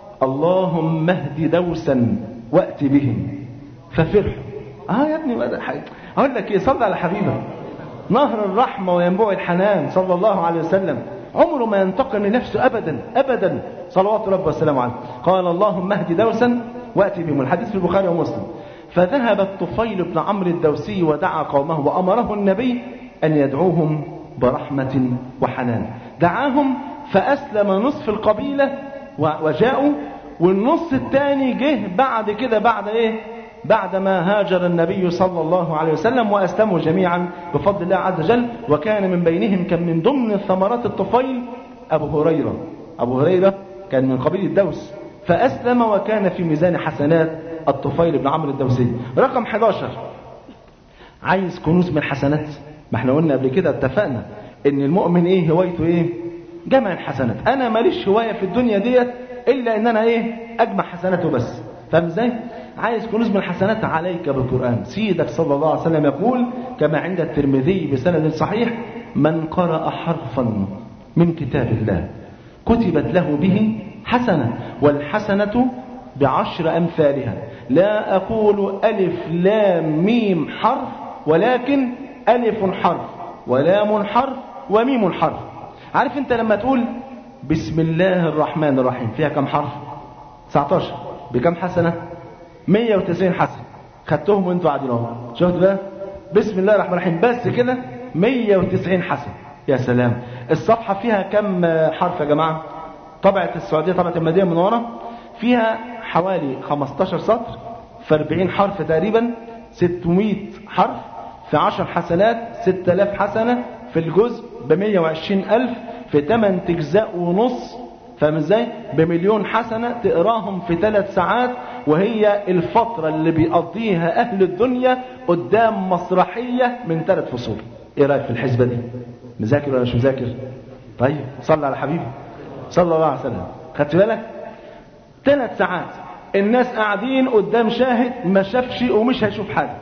Speaker 3: اللهم اهد دوسا وات بهم ففرحوا اه يا ابني اقول لك ايه صلى على حبيبك نهر الرحمه وينبوع الحنان صلى الله عليه وسلم عمره ما ينتقم لنفسه ابدا ابدا صلوات ربه وسلامه عليه قال اللهم اهد دوسا واتي بهم الحديث في البخاري ومسلم فذهب الطفيل بن عمرو الدوسي ودعا قومه وامره النبي ان يدعوهم برحمه وحنان دعاهم فاسلم نصف القبيله وجاءوا والنص الثاني جه بعد كده بعد ايه بعد ما هاجر النبي صلى الله عليه وسلم واسلموا جميعا بفضل الله عز وجل وكان من بينهم كان من ضمن ثمرات الطفيل ابو هريره ابو هريره كان من قبيله الدوس فأسلم وكان في ميزان حسنات الطفيل بن عمرو الدوسي رقم 11 عايز كنوز من الحسنات ما احنا قلنا قبل كده اتفقنا ان المؤمن ايه هوايته ايه جمع الحسنات انا ماليش هوايه في الدنيا ديت الا ان انا ايه اجمع حسناته بس فاهم ازاي عايز كنوز من الحسنات عليك بالقران سيدك صلى الله عليه وسلم يقول كما عند الترمذي بسند صحيح من قرأ حرفا من كتاب الله كتبت له به حسنة والحسنة بعشر أمثالها لا أقول ألف لام ميم حرف ولكن ألف حرف ولام حرف وميم حرف عارف أنت لما تقول بسم الله الرحمن الرحيم فيها كم حرف 19 بكم حسنة 190 حسنة خدتهم وانتوا قاعدين اهو شفت بقى بسم الله الرحمن الرحيم بس كده 190 حسنة يا سلام الصفحة فيها كم حرف يا جماعة طبعة السعودية طبعة المدينة المنورة فيها حوالي 15 سطر في 40 حرف تقريبا 600 حرف في 10 حسنات 6000 حسنة في الجزء ب 120 ألف في 8 أجزاء ونص فاهم ازاي؟ بمليون حسنة تقراهم في ثلاث ساعات وهي الفترة اللي بيقضيها أهل الدنيا قدام مسرحية من ثلاث فصول. إيه رأيك في الحسبة دي؟ مذاكر ولا مش مذاكر؟ طيب صلى على حبيبي صلى الله عليه وسلم. خدت بالك؟ ثلاث ساعات الناس قاعدين قدام شاهد ما شافش ومش هيشوف حاجة.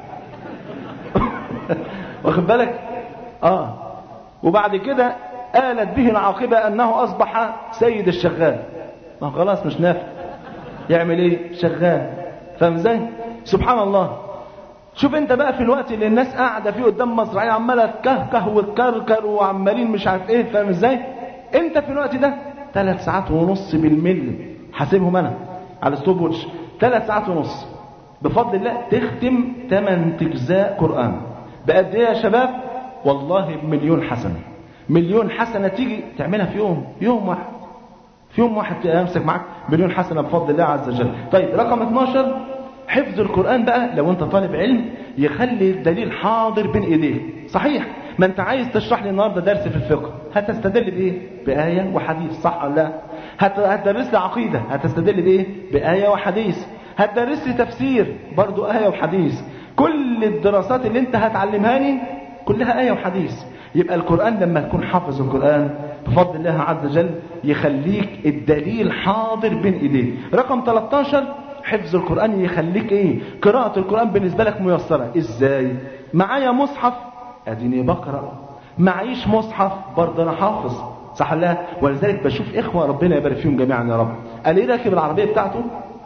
Speaker 3: واخد بالك؟ اه وبعد كده آلت به العاقبة أنه أصبح سيد الشغال ما هو خلاص مش نافع يعمل إيه شغال فاهم إزاي سبحان الله شوف انت بقى في الوقت اللي الناس قاعدة فيه قدام مزرعية عمالة تكهكه وتكركر وعمالين مش عارف ايه فاهم ازاي انت في الوقت ده ثلاث ساعات ونص بالملي حاسبهم انا على ستوب ووتش ثلاث ساعات ونص بفضل الله تختم ثمان اجزاء قرآن بقد ايه يا شباب والله بمليون حسنه مليون حسنة تيجي تعملها في يوم يوم واحد في يوم واحد امسك معاك مليون حسنة بفضل الله عز وجل طيب رقم 12 حفظ القرآن بقى لو انت طالب علم يخلي الدليل حاضر بين ايديك صحيح ما انت عايز تشرح لي النهارده درس في الفقه هتستدل بايه بآية وحديث صح ولا لا هت... هتدرس لي عقيدة هتستدل بايه بآية وحديث هتدرس لي تفسير برضو آية وحديث كل الدراسات اللي انت هتعلمهاني كلها آية وحديث يبقى القرآن لما تكون حافظ القرآن بفضل الله عز وجل يخليك الدليل حاضر بين ايديك رقم 13 حفظ القرآن يخليك ايه قراءة القرآن بالنسبة لك ميسرة ازاي معايا مصحف اديني بقرأ معيش مصحف برضه انا حافظ صح لا ولذلك بشوف اخوة ربنا يبارك فيهم جميعا يا رب قال ايه راكب العربية بتاعته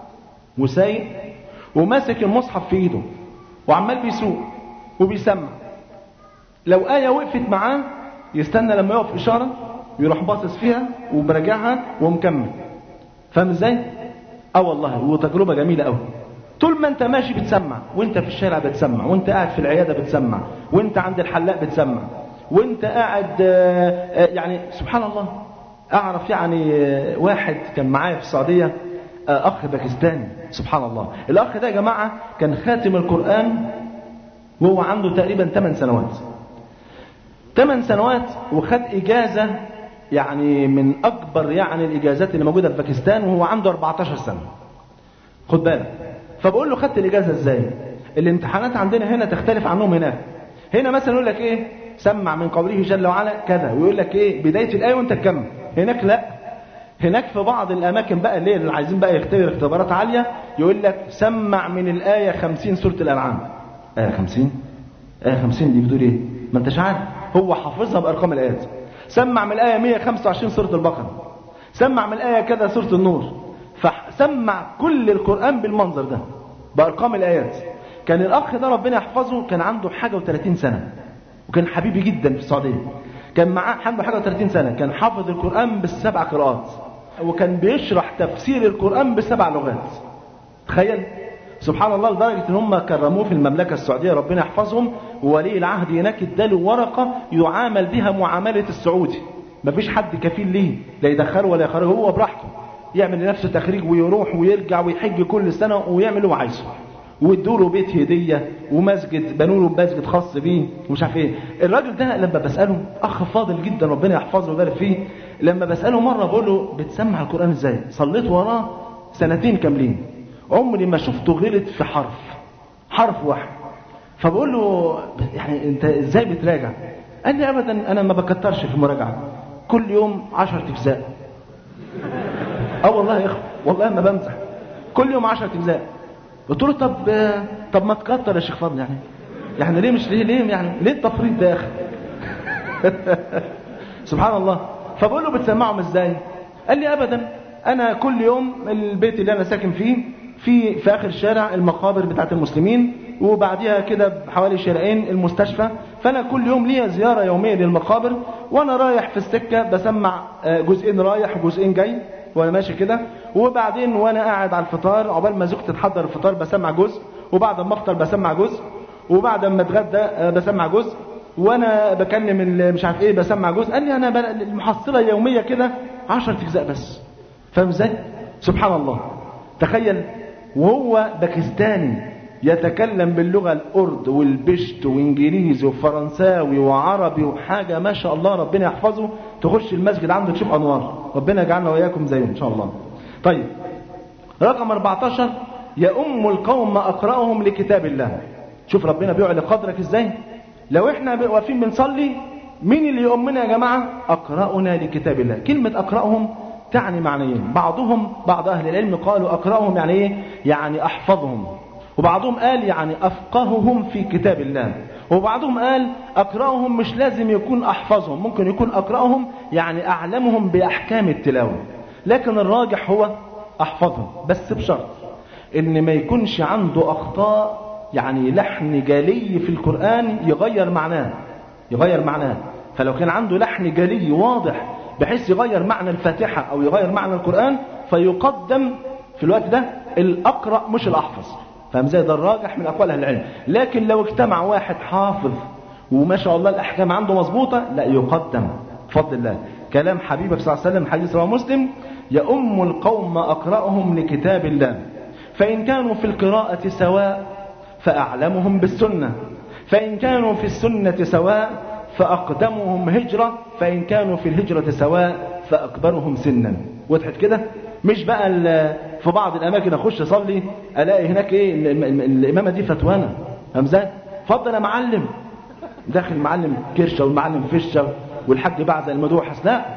Speaker 3: وسايق وماسك المصحف في ايده وعمال بيسوق وبيسمع لو آية وقفت معاه يستنى لما يقف إشارة يروح باصص فيها ومراجعها ومكمل فاهم ازاي؟ اه والله وتجربة جميلة قوي طول ما انت ماشي بتسمع وانت في الشارع بتسمع وانت قاعد في العيادة بتسمع وانت عند الحلاق بتسمع وانت قاعد يعني سبحان الله اعرف يعني واحد كان معايا في السعودية اخ باكستاني سبحان الله الاخ ده يا جماعة كان خاتم القرآن وهو عنده تقريبا 8 سنوات 8 سنوات وخد إجازة يعني من أكبر يعني الإجازات اللي موجودة في باكستان وهو عنده 14 سنة خد بالك فبقول له خدت الإجازة إزاي الامتحانات عندنا هنا تختلف عنهم هناك هنا مثلا يقول لك إيه سمع من قوله جل وعلا كذا ويقول لك إيه بداية الآية وأنت تكمل هناك لا هناك في بعض الأماكن بقى اللي, اللي عايزين بقى يختبر اختبارات عالية يقول لك سمع من الآية 50 سورة الأنعام آية 50 آية 50 دي بتقول إيه ما أنتش عارف هو حافظها بأرقام الآيات سمع من الآية 125 سورة البقرة سمع من الآية كذا سورة النور فسمع كل القرآن بالمنظر ده بأرقام الآيات كان الأخ ده ربنا يحفظه كان عنده حاجة و30 سنة وكان حبيبي جدا في السعودية كان معاه عنده حاجة و30 سنة كان حافظ القرآن بالسبع قراءات وكان بيشرح تفسير القرآن بسبع لغات تخيل سبحان الله لدرجة ان هم كرموه في المملكة السعودية ربنا يحفظهم وولي العهد هناك اداله ورقة يعامل بها معاملة السعودي مفيش حد كفيل ليه لا يدخله ولا يخرجه هو براحته يعمل لنفسه تخريج ويروح ويرجع ويحج كل سنة ويعمل اللي هو عايزه وادوا له بيت هدية ومسجد بنوا له مسجد خاص بيه ومش عارف ايه الراجل ده لما بسأله اخ فاضل جدا ربنا يحفظه ويبارك فيه لما بسأله مرة بقول له بتسمع القرآن ازاي صليت وراه سنتين كاملين عمري ما شفته غلط في حرف حرف واحد فبقول له يعني انت ازاي بتراجع قال لي ابدا انا ما بكترش في المراجعه كل يوم 10 اجزاء اه والله يا اخو والله ما بمزح كل يوم 10 اجزاء قلت له طب طب ما تكتر يا شيخ فضل يعني يعني ليه مش ليه ليه يعني ليه التفريط ده يا اخي سبحان الله فبقول له بتسمعهم ازاي قال لي ابدا انا كل يوم البيت اللي انا ساكن فيه في في اخر الشارع المقابر بتاعت المسلمين وبعديها كده بحوالي شارعين المستشفى فانا كل يوم ليا زياره يوميه للمقابر وانا رايح في السكه بسمع آه، جزئين رايح وجزئين جاي وانا ماشي كده وبعدين وانا قاعد على الفطار عقبال ما زوجتي تحضر الفطار بسمع جزء وبعد ما افطر بسمع جزء وبعد ما اتغدى آه، بسمع جزء وانا بكلم ال- مش عارف ايه بسمع جزء قال لي انا بل- المحصله اليوميه كده 10 اجزاء بس فاهم ازاي سبحان الله تخيل وهو باكستاني يتكلم باللغه الارد والبشت وانجليزي وفرنساوي وعربي وحاجه ما شاء الله ربنا يحفظه تخش المسجد عنده تشوف انوار ربنا يجعلنا واياكم زيه ان شاء الله طيب رقم 14 يؤم القوم اقراهم لكتاب الله شوف ربنا بيعلي قدرك ازاي لو احنا ب- واقفين بنصلي مين اللي يؤمنا يا جماعه اقرانا لكتاب الله كلمه اقراهم تعني معنيين بعضهم بعض اهل العلم قالوا اقراهم يعني ايه يعني احفظهم وبعضهم قال يعني افقههم في كتاب الله وبعضهم قال اقراهم مش لازم يكون احفظهم ممكن يكون اقراهم يعني اعلمهم باحكام التلاوه لكن الراجح هو احفظهم بس بشرط ان ما يكونش عنده اخطاء يعني لحن جلي في القران يغير معناه يغير معناه فلو كان عنده لحن جلي واضح بحيث يغير معنى الفاتحه او يغير معنى القران فيقدم في الوقت ده الاقرا مش الاحفظ فاهم زي ده الراجح من اقوال اهل العلم لكن لو اجتمع واحد حافظ وما شاء الله الاحكام عنده مظبوطه لا يقدم بفضل الله كلام حبيبك صلى الله عليه وسلم حديث رواه مسلم يؤم القوم اقراهم لكتاب الله فان كانوا في القراءه سواء فاعلمهم بالسنه فان كانوا في السنه سواء فاقدمهم هجره فان كانوا في الهجره سواء فاكبرهم سنا وضحت كده مش بقى ال- في بعض الاماكن اخش اصلي الاقي هناك ايه ال- ال- الامامه دي فتوانه فاهم ازاي اتفضل يا معلم داخل معلم كرشه والمعلم فشه والحاج بعزه المدوحس لا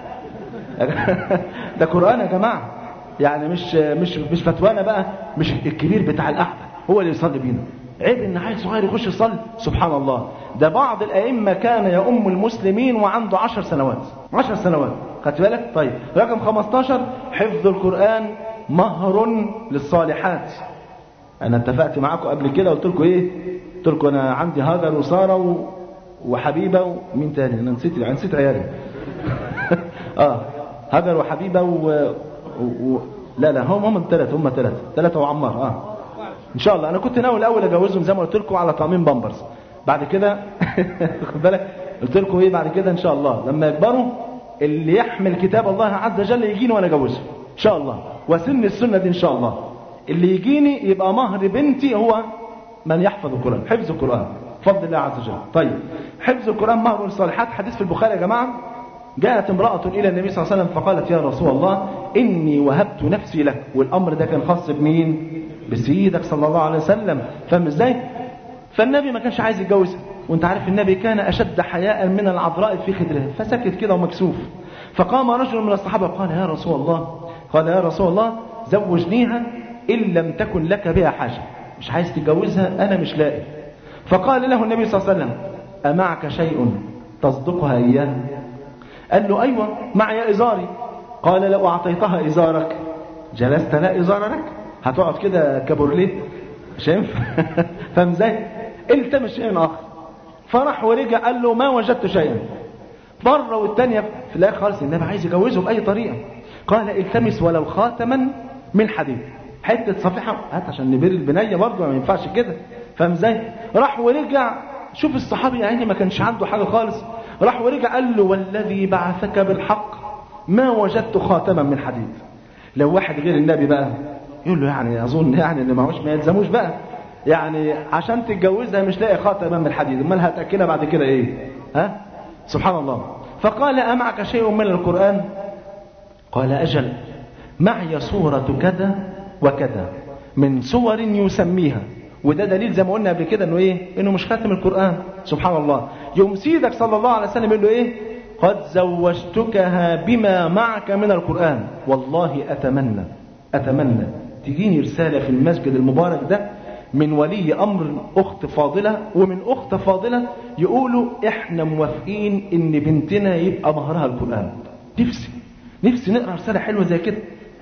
Speaker 3: ده قران يا جماعه يعني مش مش مش فتوانا بقى مش الكبير بتاع القعده هو اللي يصلي بينا عيب ان عيل صغير يخش يصلي سبحان الله ده بعض الائمه كان يؤم المسلمين وعنده عشر سنوات عشر سنوات خدت بالك طيب رقم 15 حفظ القران مهر للصالحات انا اتفقت معاكم قبل كده قلت لكم ايه قلت لكم انا عندي هاجر وساره و... وحبيبه ومين تاني انا نسيت انا نسيت عيالي اه هاجر وحبيبه و... و... و... لا لا هم هم الثلاثه هم ثلاثه ثلاثه وعمار اه ان شاء الله انا كنت ناوي الاول اجوزهم زي ما قلت لكم على طعمين بامبرز بعد كده خد بالك قلت لكم ايه بعد كده ان شاء الله لما يكبروا اللي يحمل كتاب الله عز وجل يجيني وانا اجوزه ان شاء الله وسن السنه دي ان شاء الله اللي يجيني يبقى مهر بنتي هو من يحفظ القران حفظ القران بفضل الله عز وجل طيب حفظ القران مهر الصالحات حديث في البخاري يا جماعه جاءت امرأة إلى النبي صلى الله عليه وسلم فقالت يا رسول الله إني وهبت نفسي لك والأمر ده كان خاص بمين؟ بسيدك صلى الله عليه وسلم فاهم إزاي؟ فالنبي ما كانش عايز يتجوزها وانت عارف النبي كان أشد حياء من العذراء في خدرها فسكت كده ومكسوف فقام رجل من الصحابة قال يا رسول الله قال يا رسول الله زوجنيها إن لم تكن لك بها حاجة مش عايز تتجوزها أنا مش لاقي فقال له النبي صلى الله عليه وسلم أمعك شيء تصدقها إياه قال له أيوة معي إزاري قال لو أعطيتها إزارك جلست لا إزار لك هتقعد كده كبورليه مش هينفع فاهم ازاي؟ التمس شيء آخر فراح ورجع قال له ما وجدت شيئا مرة والتانية في الآخر خالص النبي عايز يجوزه بأي طريقة قال التمس ولو خاتما من حديد حتة صفيحة هات عشان نبر البنية برضه ما ينفعش كده فاهم ازاي؟ راح ورجع شوف الصحابي يعني ما كانش عنده حاجة خالص راح ورجع قال له والذي بعثك بالحق ما وجدت خاتما من حديد لو واحد غير النبي بقى يقول له يعني اظن يعني ان معهوش ما يلزموش بقى يعني عشان تتجوزها مش لاقي خاتما من حديد امال هتاكلها بعد كده ايه ها سبحان الله فقال امعك شيء من القران قال اجل معي سوره كذا وكذا من سور يسميها وده دليل زي ما قلنا قبل كده انه ايه انه مش خاتم القران سبحان الله يوم سيدك صلى الله عليه وسلم يقول له ايه قد زوجتكها بما معك من القران والله اتمنى اتمنى تجيني رساله في المسجد المبارك ده من ولي امر اخت فاضله ومن اخت فاضله يقولوا احنا موافقين ان بنتنا يبقى مهرها القران نفسي نفسي نقرا رساله حلوه زي كده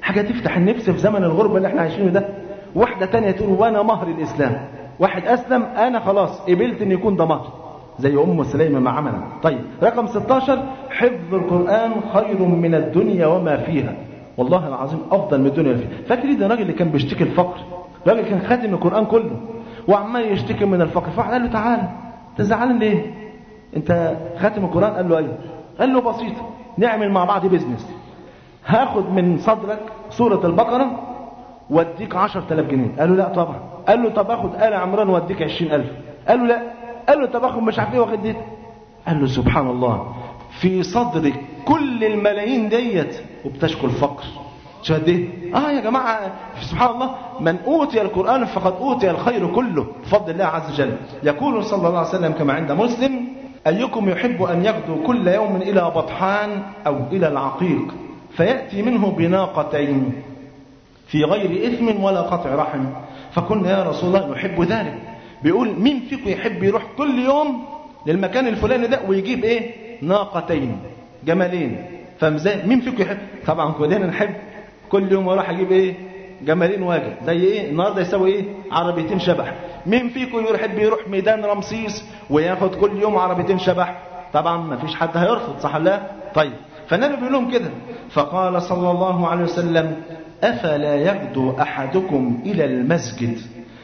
Speaker 3: حاجة تفتح النفس في زمن الغربة اللي احنا عايشينه ده واحدة تانية تقول وانا مهر الاسلام واحد اسلم انا خلاص قبلت ان يكون ده مهر زي ام سليمة ما عملت طيب رقم 16 حفظ القرآن خير من الدنيا وما فيها والله العظيم افضل من الدنيا فيها فاكر ده الراجل اللي كان بيشتكي الفقر راجل كان خاتم القرآن كله وعمال يشتكي من الفقر فواحد قال له تعالى انت زعلان ليه انت خاتم القرآن قال له ايوه قال له بسيطة نعمل مع بعض بيزنس هاخد من صدرك سورة البقرة واديك 10000 جنيه قال له لا طبعا قال له طب اخد آل عمران واديك 20000 قال له لا قال له طب اخد مش عارف ايه واخد ديت قال له سبحان الله في صدرك كل الملايين ديت وبتشكو الفقر شو قد ايه؟ اه يا جماعه سبحان الله من اوتي القران فقد اوتي الخير كله بفضل الله عز وجل يقول صلى الله عليه وسلم كما عند مسلم ايكم يحب ان يغدو كل يوم الى بطحان او الى العقيق فياتي منه بناقتين في غير اثم ولا قطع رحم فقلنا يا رسول الله نحب ذلك بيقول مين فيكم يحب يروح كل يوم للمكان الفلاني ده ويجيب ايه ناقتين جمالين فمزاي مين فيكم يحب طبعا كلنا نحب كل يوم اروح اجيب ايه جمالين واجب زي ايه النهارده يساوي ايه عربيتين شبح مين فيكم يحب يروح ميدان رمسيس وياخد كل يوم عربيتين شبح طبعا ما فيش حد هيرفض صح لا طيب فالنبي بيقول لهم كده فقال صلى الله عليه وسلم افلا يغدو احدكم الى المسجد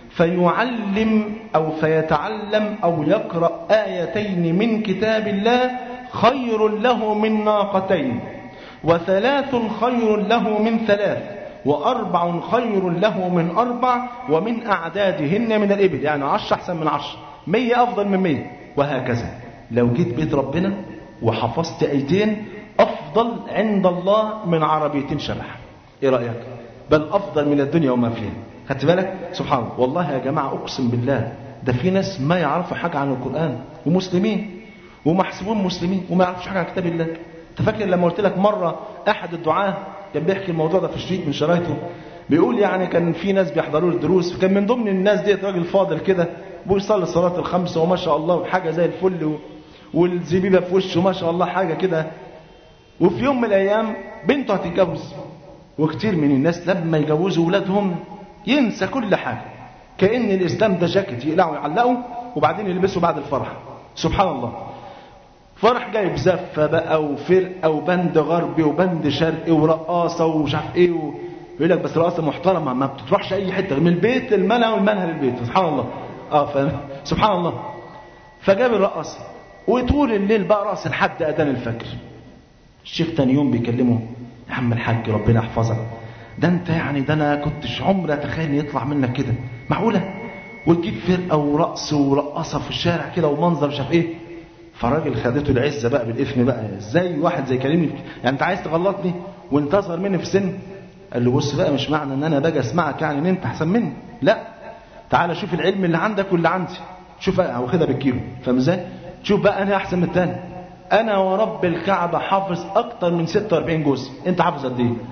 Speaker 3: فيعلم او فيتعلم او يقرا ايتين من كتاب الله خير له من ناقتين وثلاث خير له من ثلاث وأربع خير له من أربع ومن أعدادهن من الإبل يعني عشر أحسن من عشر مية أفضل من مية وهكذا لو جيت بيت ربنا وحفظت أيتين أفضل عند الله من عربيتين شبح إيه رأيك بل أفضل من الدنيا وما فيها خدت بالك سبحان الله والله يا جماعة أقسم بالله ده في ناس ما يعرفوا حاجة عن القرآن ومسلمين ومحسوبون مسلمين وما يعرفوش حاجة عن كتاب الله انت فاكر لما قلت لك مرة أحد الدعاة كان بيحكي الموضوع ده في شريط من شرايطه بيقول يعني كان في ناس بيحضروا له الدروس فكان من ضمن الناس ديت راجل فاضل كده بيصلي الصلاة الخمسة وما شاء الله وحاجة زي الفل و... والزبيبة في وشه ما شاء الله حاجة كده وفي يوم من الأيام بنته هتتجوز وكتير من الناس لما يجوزوا ولادهم ينسى كل حاجة كأن الإسلام ده جاكيت يقلعوا يعلقوا وبعدين يلبسوا بعد الفرح سبحان الله فرح جايب زفة بقى وفرقة وبند غربي وبند شرقي ورقاصة ومش عارف ايه و... يقول لك بس رقاصة محترمة ما بتروحش أي حتة من البيت المنى والمنهى للبيت سبحان الله اه ف... سبحان الله فجاب الرقاصة وطول الليل بقى رقص لحد أذان الفجر الشيخ تاني يوم بيكلمه يا عم الحاج ربنا يحفظك ده انت يعني ده انا كنتش عمري اتخيل ان يطلع منك كده معقوله وتجيب فرقه ورقص ورقصه في الشارع كده ومنظر مش عارف ايه فراجل خدته العزه بقى بالاثم بقى ازاي واحد زي كلمني يعني انت عايز تغلطني وانت اصغر مني في السن قال له بص بقى مش معنى ان انا باجي اسمعك يعني ان انت احسن مني لا تعالى شوف العلم اللي عندك واللي عندي شوف بقى واخدها بالكيلو فاهم ازاي شوف بقى انا احسن من التاني انا ورب الكعبه حافظ اكتر من 46 جزء انت حافظ قد ايه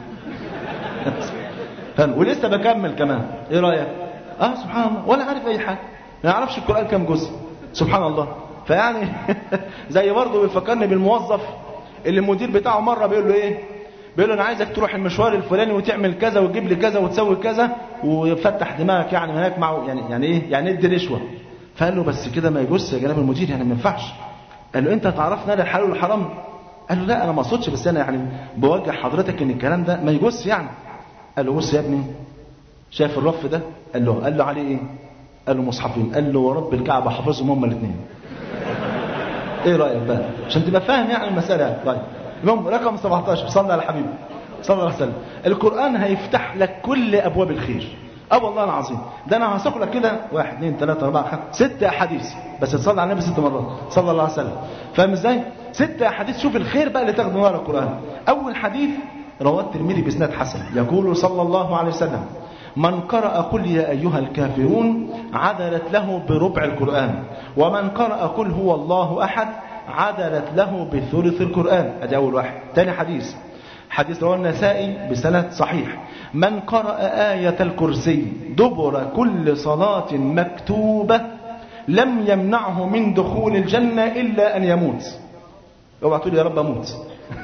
Speaker 3: فاهم ولسه بكمل كمان ايه رايك اه سبحان الله ولا عارف اي حاجه ما يعرفش القران كام جزء سبحان الله فيعني زي برضه بيفكرني بالموظف اللي المدير بتاعه مره بيقول له ايه بيقول له انا عايزك تروح المشوار الفلاني وتعمل كذا وتجيب لي كذا وتسوي كذا وفتح دماغك يعني هناك مع يعني يعني ايه يعني ادي رشوه فقال له بس كده ما يجوز يا جناب المدير يعني ما ينفعش قال له انت تعرفنا ده الحلال والحرام قال له لا انا ما اقصدش بس انا يعني بوجه حضرتك ان الكلام ده ما يجوز يعني قال له بص يا ابني شايف الرف ده قال له قال له عليه ايه قال له مصحفين قال له ورب الكعبه حافظهم هم الاثنين ايه رايك بقى عشان تبقى فاهم يعني المساله طيب المهم رقم 17 صلى على حبيبي صلى الله عليه وسلم القران هيفتح لك كل ابواب الخير اه والله العظيم ده انا هسوق لك كده واحد اثنين ثلاثة أربعة خمسة ست أحاديث بس تصلي على النبي ست مرات صلى الله عليه وسلم فاهم ازاي؟ ست أحاديث شوف الخير بقى اللي تاخده من ورا القرآن أول حديث رواه الترمذي بإسناد حسن يقول صلى الله عليه وسلم من قرأ قل يا أيها الكافرون عدلت له بربع القرآن ومن قرأ قل هو الله أحد عدلت له بثلث القرآن ادي أول واحد ثاني حديث حديث رواه النسائي بسند صحيح من قرأ آية الكرسي دبر كل صلاة مكتوبة لم يمنعه من دخول الجنة إلا أن يموت اوعى تقول يا رب أموت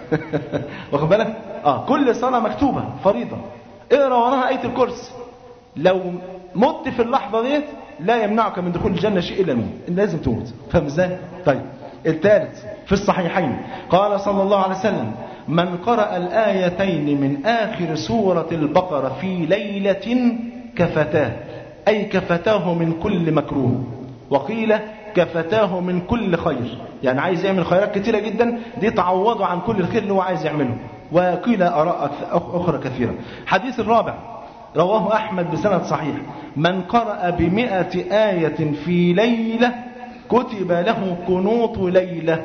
Speaker 3: واخد بالك اه كل صلاه مكتوبه فريضه اقرا وراها ايه الكرسي لو مت في اللحظه ديت لا يمنعك من دخول الجنه شيء الا الموت لازم تموت فاهم ازاي طيب الثالث في الصحيحين قال صلى الله عليه وسلم من قرأ الآيتين من آخر سورة البقرة في ليلة كفتاه أي كفتاه من كل مكروه وقيل كفتاه من كل خير يعني عايز يعمل خيرات كثيرة جدا دي تعوضه عن كل الخير اللي هو عايز يعمله وقيل آراء أخرى كثيرة حديث الرابع رواه أحمد بسند صحيح من قرأ بمئة آية في ليلة كتب له قنوط ليلة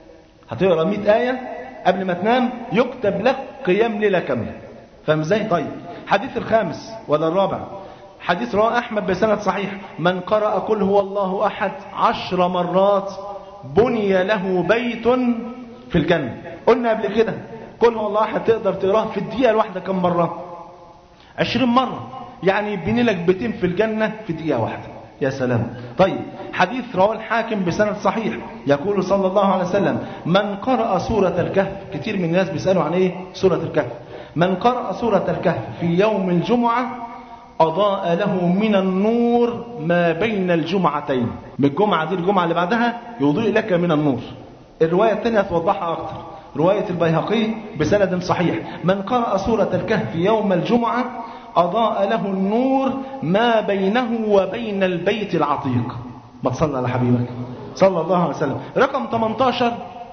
Speaker 3: هتقرأ مئة آية قبل ما تنام يكتب لك قيام ليلة كاملة فاهم ازاي طيب حديث الخامس ولا الرابع حديث رواه أحمد بسند صحيح من قرأ قل هو الله أحد عشر مرات بني له بيت في الجنة قلنا قبل كده قل هو الله أحد تقدر تقراه في الدقيقة الواحدة كم مرة عشرين مرة يعني يبني لك بيتين في الجنة في دقيقة واحدة يا سلام طيب حديث رواه الحاكم بسند صحيح يقول صلى الله عليه وسلم من قرأ سورة الكهف كتير من الناس بيسألوا عن ايه سورة الكهف من قرأ سورة الكهف في يوم الجمعة أضاء له من النور ما بين الجمعتين من الجمعة دي الجمعة اللي بعدها يضيء لك من النور الرواية الثانية توضحها أكثر رواية البيهقي بسند صحيح من قرأ سورة الكهف يوم الجمعة أضاء له النور ما بينه وبين البيت العتيق ما تصلى على حبيبك صلى الله عليه وسلم رقم 18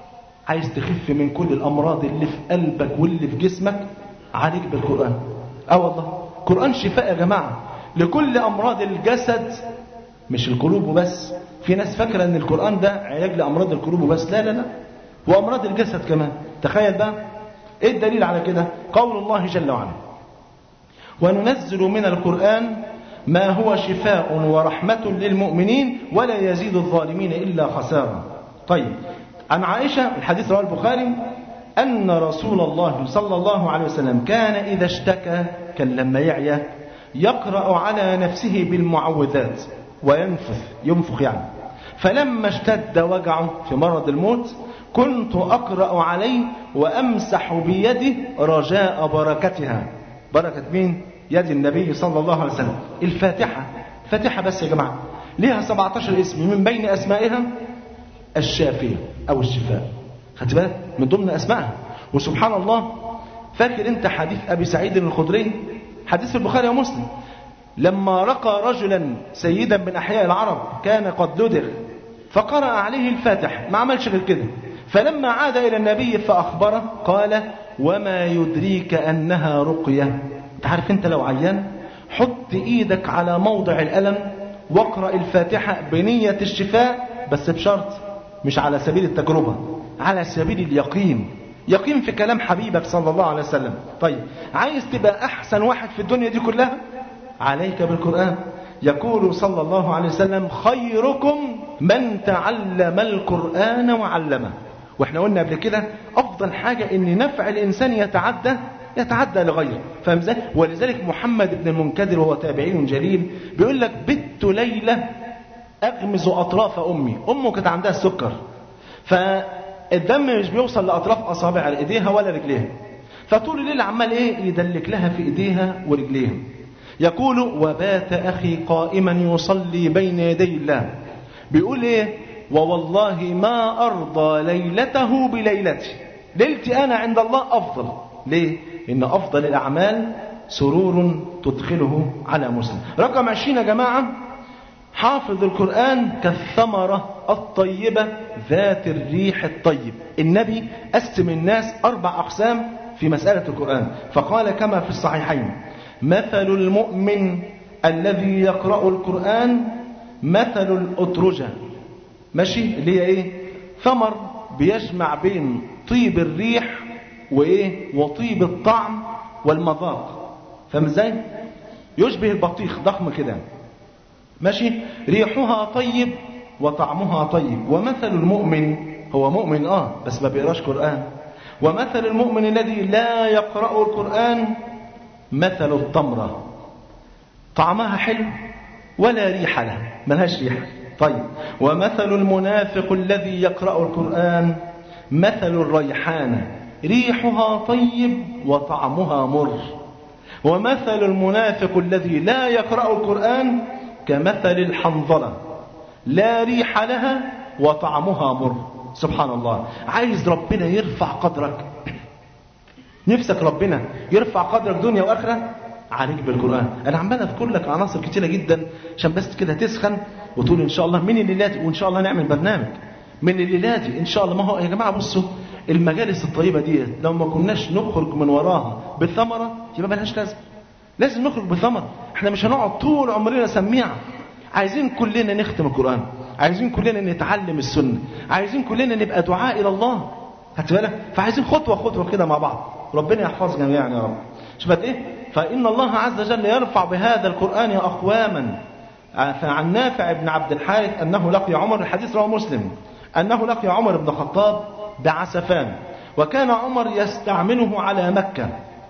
Speaker 3: عايز تخف من كل الأمراض اللي في قلبك واللي في جسمك عليك بالقرآن اه والله قرآن شفاء يا جماعة لكل أمراض الجسد مش القلوب وبس في ناس فاكرة ان القرآن ده علاج لأمراض القلوب وبس لا لا لا وأمراض الجسد كمان تخيل بقى ايه الدليل على كده قول الله جل وعلا وننزل من القرآن ما هو شفاء ورحمة للمؤمنين ولا يزيد الظالمين إلا خسارا طيب عن عائشة الحديث رواه البخاري أن رسول الله صلى الله عليه وسلم كان إذا اشتكى كان لما يعيا يقرأ على نفسه بالمعوذات وينفث ينفخ يعني فلما اشتد وجعه في مرض الموت كنت أقرأ عليه وأمسح بيده رجاء بركتها بركة مين؟ يد النبي صلى الله عليه وسلم الفاتحة فاتحة بس يا جماعة ليها 17 اسم من بين أسمائها الشافية أو الشفاء خدت بالك من ضمن أسمائها وسبحان الله فاكر أنت حديث أبي سعيد الخدري حديث البخاري ومسلم لما رقى رجلا سيدا من أحياء العرب كان قد لدغ فقرأ عليه الفاتح ما عملش غير كده فلما عاد إلى النبي فأخبره قال وما يدريك أنها رقية انت عارف انت لو عيان حط ايدك على موضع الألم واقرأ الفاتحة بنية الشفاء بس بشرط مش على سبيل التجربة على سبيل اليقين يقين في كلام حبيبك صلى الله عليه وسلم طيب عايز تبقى أحسن واحد في الدنيا دي كلها عليك بالقرآن يقول صلى الله عليه وسلم خيركم من تعلم القرآن وعلمه واحنا قلنا قبل كده افضل حاجة ان نفع الانسان يتعدى يتعدى لغيره فاهم ازاي ولذلك محمد بن المنكدر وهو تابعي جليل بيقول لك بت ليلة اغمز اطراف امي امه كانت عندها السكر فالدم مش بيوصل لاطراف اصابع ايديها ولا رجليها فطول الليل عمال ايه يدلك لها في ايديها ورجليها يقول وبات اخي قائما يصلي بين يدي الله بيقول ايه ووالله ما ارضى ليلته بليلتي ليلتي انا عند الله افضل ليه ان افضل الاعمال سرور تدخله على مسلم رقم عشرين يا جماعه حافظ القرآن كالثمرة الطيبة ذات الريح الطيب النبي قسم الناس أربع أقسام في مسألة القرآن فقال كما في الصحيحين مثل المؤمن الذي يقرأ القرآن مثل الأترجة ماشي اللي هي ايه ثمر بيجمع بين طيب الريح وايه وطيب الطعم والمذاق فاهم ازاي يشبه البطيخ ضخم كده ماشي ريحها طيب وطعمها طيب ومثل المؤمن هو مؤمن اه بس ما بيقراش قرآن ومثل المؤمن الذي لا يقرأ القرآن مثل التمرة طعمها حلو ولا ريح لها ملهاش ريحة طيب ومثل المنافق الذي يقرأ القرآن مثل الريحانة ريحها طيب وطعمها مر ومثل المنافق الذي لا يقرأ القرآن كمثل الحنظلة لا ريح لها وطعمها مر سبحان الله عايز ربنا يرفع قدرك نفسك ربنا يرفع قدرك دنيا واخره عليك بالقران انا عمال اذكر لك عناصر كتيره جدا عشان بس كده تسخن وتقول ان شاء الله من الليلات وان شاء الله نعمل برنامج من الليلات ان شاء الله ما هو يا جماعه بصوا المجالس الطيبه ديت لو ما كناش نخرج من وراها بالثمره يبقى ملهاش لازمه لازم نخرج بثمره احنا مش هنقعد طول عمرنا سميعه عايزين كلنا نختم القران عايزين كلنا نتعلم السنه عايزين كلنا نبقى دعاء الى الله خدت بالك فعايزين خطوه خطوه كده مع بعض ربنا يحفظ جميعا يا رب شوفت ايه فان الله عز وجل يرفع بهذا القران اقواما عن نافع بن عبد الحارث انه لقي عمر الحديث رواه مسلم انه لقي عمر بن الخطاب بعسفان وكان عمر يستعمله على مكه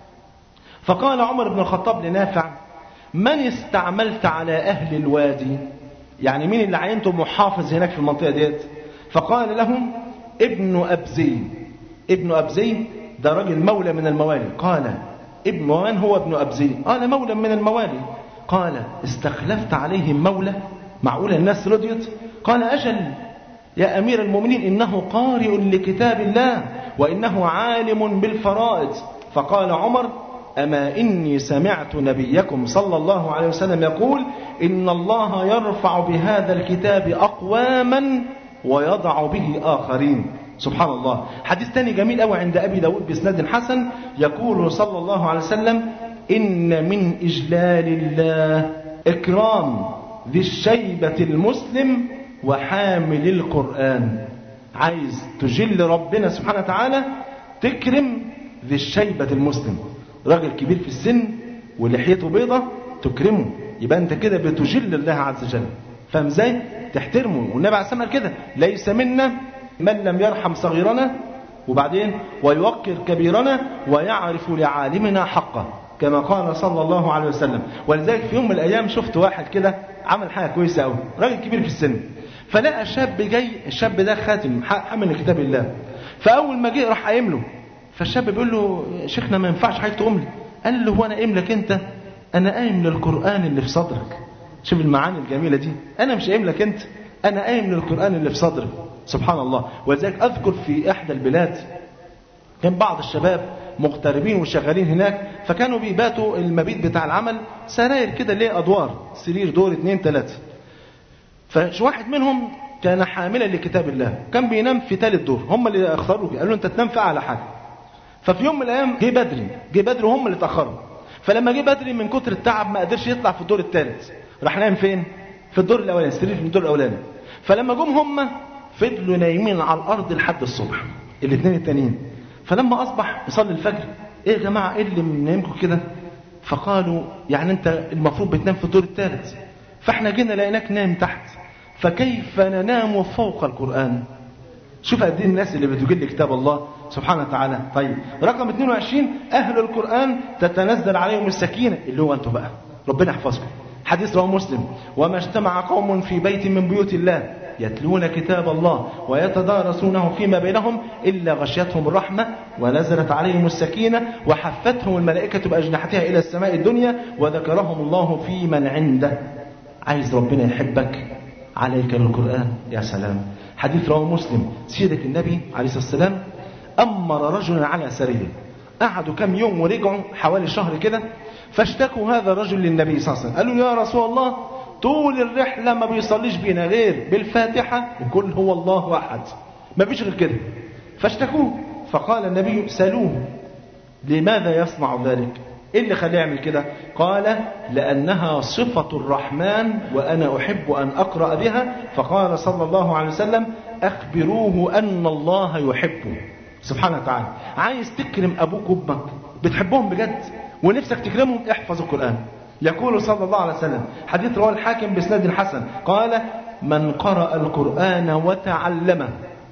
Speaker 3: فقال عمر بن الخطاب لنافع من استعملت على اهل الوادي يعني مين اللي عينته محافظ هناك في المنطقه ديت فقال لهم ابن ابزي ابن ابزي ده راجل مولى من الموالي قال ابن من هو ابن أبزي قال مولى من الموالي قال استخلفت عليهم مولى معقولة الناس رضيت قال أجل يا أمير المؤمنين إنه قارئ لكتاب الله وإنه عالم بالفرائض فقال عمر أما إني سمعت نبيكم صلى الله عليه وسلم يقول إن الله يرفع بهذا الكتاب أقواما ويضع به آخرين سبحان الله حديث تاني جميل قوي عند أبي داود بإسناد حسن يقول صلى الله عليه وسلم إن من إجلال الله إكرام ذي الشيبة المسلم وحامل القرآن عايز تجل ربنا سبحانه وتعالى تكرم ذي الشيبة المسلم راجل كبير في السن ولحيته بيضة تكرمه يبقى انت كده بتجل الله عز وجل فاهم ازاي تحترمه والنبي عليه الصلاه والسلام كده ليس منا من لم يرحم صغيرنا وبعدين ويوقر كبيرنا ويعرف لعالمنا حقه كما قال صلى الله عليه وسلم ولذلك في يوم من الايام شفت واحد كده عمل حاجه كويسه قوي راجل كبير في السن فلقى شاب جاي الشاب ده خاتم حامل كتاب الله فاول ما جه راح قايم له فالشاب بيقول له شيخنا ما ينفعش حضرتك تقوم لي قال له هو انا قايم لك انت انا قايم للقران اللي في صدرك شوف المعاني الجميله دي انا مش قايم لك انت انا قايم للقران اللي في صدرك سبحان الله ولذلك اذكر في احدى البلاد كان بعض الشباب مغتربين وشغالين هناك فكانوا بيباتوا المبيت بتاع العمل سراير كده ليه ادوار سرير دور اتنين تلاته فواحد منهم كان حاملا لكتاب الله كان بينام في ثالث دور هم اللي اختاروه قالوا له انت تنام في اعلى حاجه ففي يوم من الايام جه بدري جه بدري وهم اللي اتاخروا فلما جه بدري من كتر التعب ما قدرش يطلع في الدور الثالث راح نايم فين في الدور الاولاني السرير في الدور الاولاني فلما جم هم فضلوا نايمين على الارض لحد الصبح الاثنين التانيين فلما اصبح يصلي الفجر ايه يا جماعه ايه اللي منامكم كده فقالوا يعني انت المفروض بتنام في الدور الثالث فاحنا جينا لقيناك نايم تحت فكيف ننام فوق القران شوف قد ايه الناس اللي بتجل كتاب الله سبحانه وتعالى طيب رقم 22 اهل القران تتنزل عليهم السكينه اللي هو انتوا بقى ربنا يحفظكم حديث رواه مسلم وما اجتمع قوم في بيت من بيوت الله يتلون كتاب الله ويتدارسونه فيما بينهم إلا غشيتهم الرحمة ونزلت عليهم السكينة وحفتهم الملائكة بأجنحتها إلى السماء الدنيا وذكرهم الله في من عنده عايز ربنا يحبك عليك بالقرآن يا سلام حديث رواه مسلم سيرة النبي عليه الصلاة والسلام أمر رجلا على سرية قعدوا كم يوم ورجعوا حوالي شهر كده فاشتكوا هذا الرجل للنبي صلى الله عليه وسلم قالوا يا رسول الله طول الرحلة ما بيصليش بينا غير بالفاتحة وكل هو الله أحد ما فيش غير كده فاشتكوه فقال النبي سألوه لماذا يصنع ذلك إيه اللي خليه يعمل كده قال لأنها صفة الرحمن وأنا أحب أن أقرأ بها فقال صلى الله عليه وسلم أخبروه أن الله يحبه سبحانه وتعالى عايز تكرم أبوك وأمك بتحبهم بجد ونفسك تكرمهم احفظ القرآن يقول صلى الله عليه وسلم حديث رواه الحاكم باسناد حسن قال من قرأ القرآن وتعلمه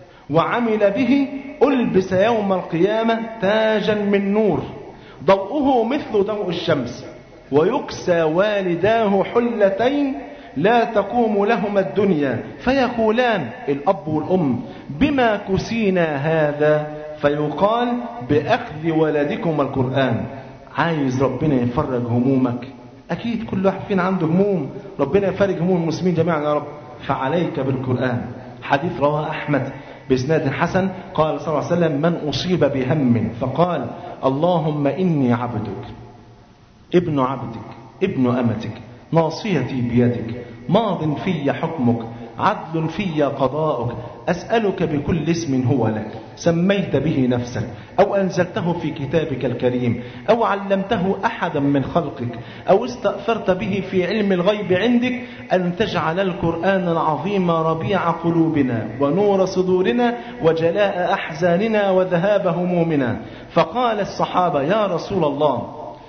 Speaker 3: وعمل به ألبس يوم القيامة تاجا من نور ضوءه مثل ضوء الشمس ويكسى والداه حلتين لا تقوم لهما الدنيا فيقولان الأب والأم بما كسينا هذا فيقال بأخذ ولدكم القرآن عايز ربنا يفرج همومك أكيد كل واحد فينا عنده هموم ربنا يفرج هموم المسلمين جميعا يا رب فعليك بالقرآن حديث رواه أحمد بإسناد حسن قال صلى الله عليه وسلم من أصيب بهم فقال اللهم إني عبدك ابن عبدك ابن أمتك ناصيتي بيدك ماض في حكمك عدل في قضاؤك أسألك بكل اسم هو لك سميت به نفسك أو أنزلته في كتابك الكريم أو علمته أحدا من خلقك أو استأثرت به في علم الغيب عندك أن تجعل القرآن العظيم ربيع قلوبنا ونور صدورنا وجلاء أحزاننا وذهاب همومنا فقال الصحابة يا رسول الله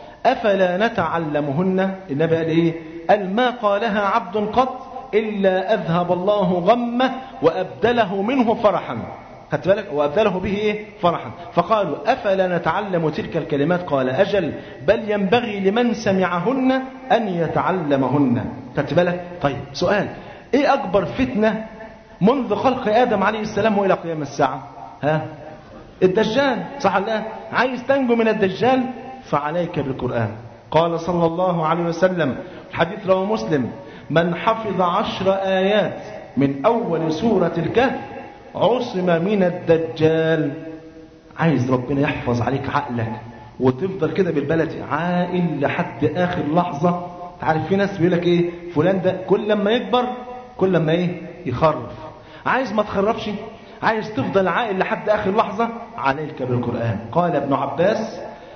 Speaker 3: أفلا نتعلمهن النبي قال إيه قال ما قالها عبد قط إلا أذهب الله غمه وأبدله منه فرحا خدت بالك وأبدله به إيه فرحا فقالوا أفلا نتعلم تلك الكلمات قال أجل بل ينبغي لمن سمعهن أن يتعلمهن خدت بالك طيب سؤال إيه أكبر فتنة منذ خلق آدم عليه السلام وإلى قيام الساعة ها الدجال صح الله عايز تنجو من الدجال فعليك بالقرآن قال صلى الله عليه وسلم الحديث رواه مسلم من حفظ عشر آيات من أول سورة الكهف عصم من الدجال عايز ربنا يحفظ عليك عقلك وتفضل كده بالبلدي عاقل لحد آخر لحظة تعرف في ناس بيقول لك ايه فلان ده كل لما يكبر كل لما ايه يخرف عايز ما تخرفش عايز تفضل عاقل لحد آخر لحظة عليك بالقرآن قال ابن عباس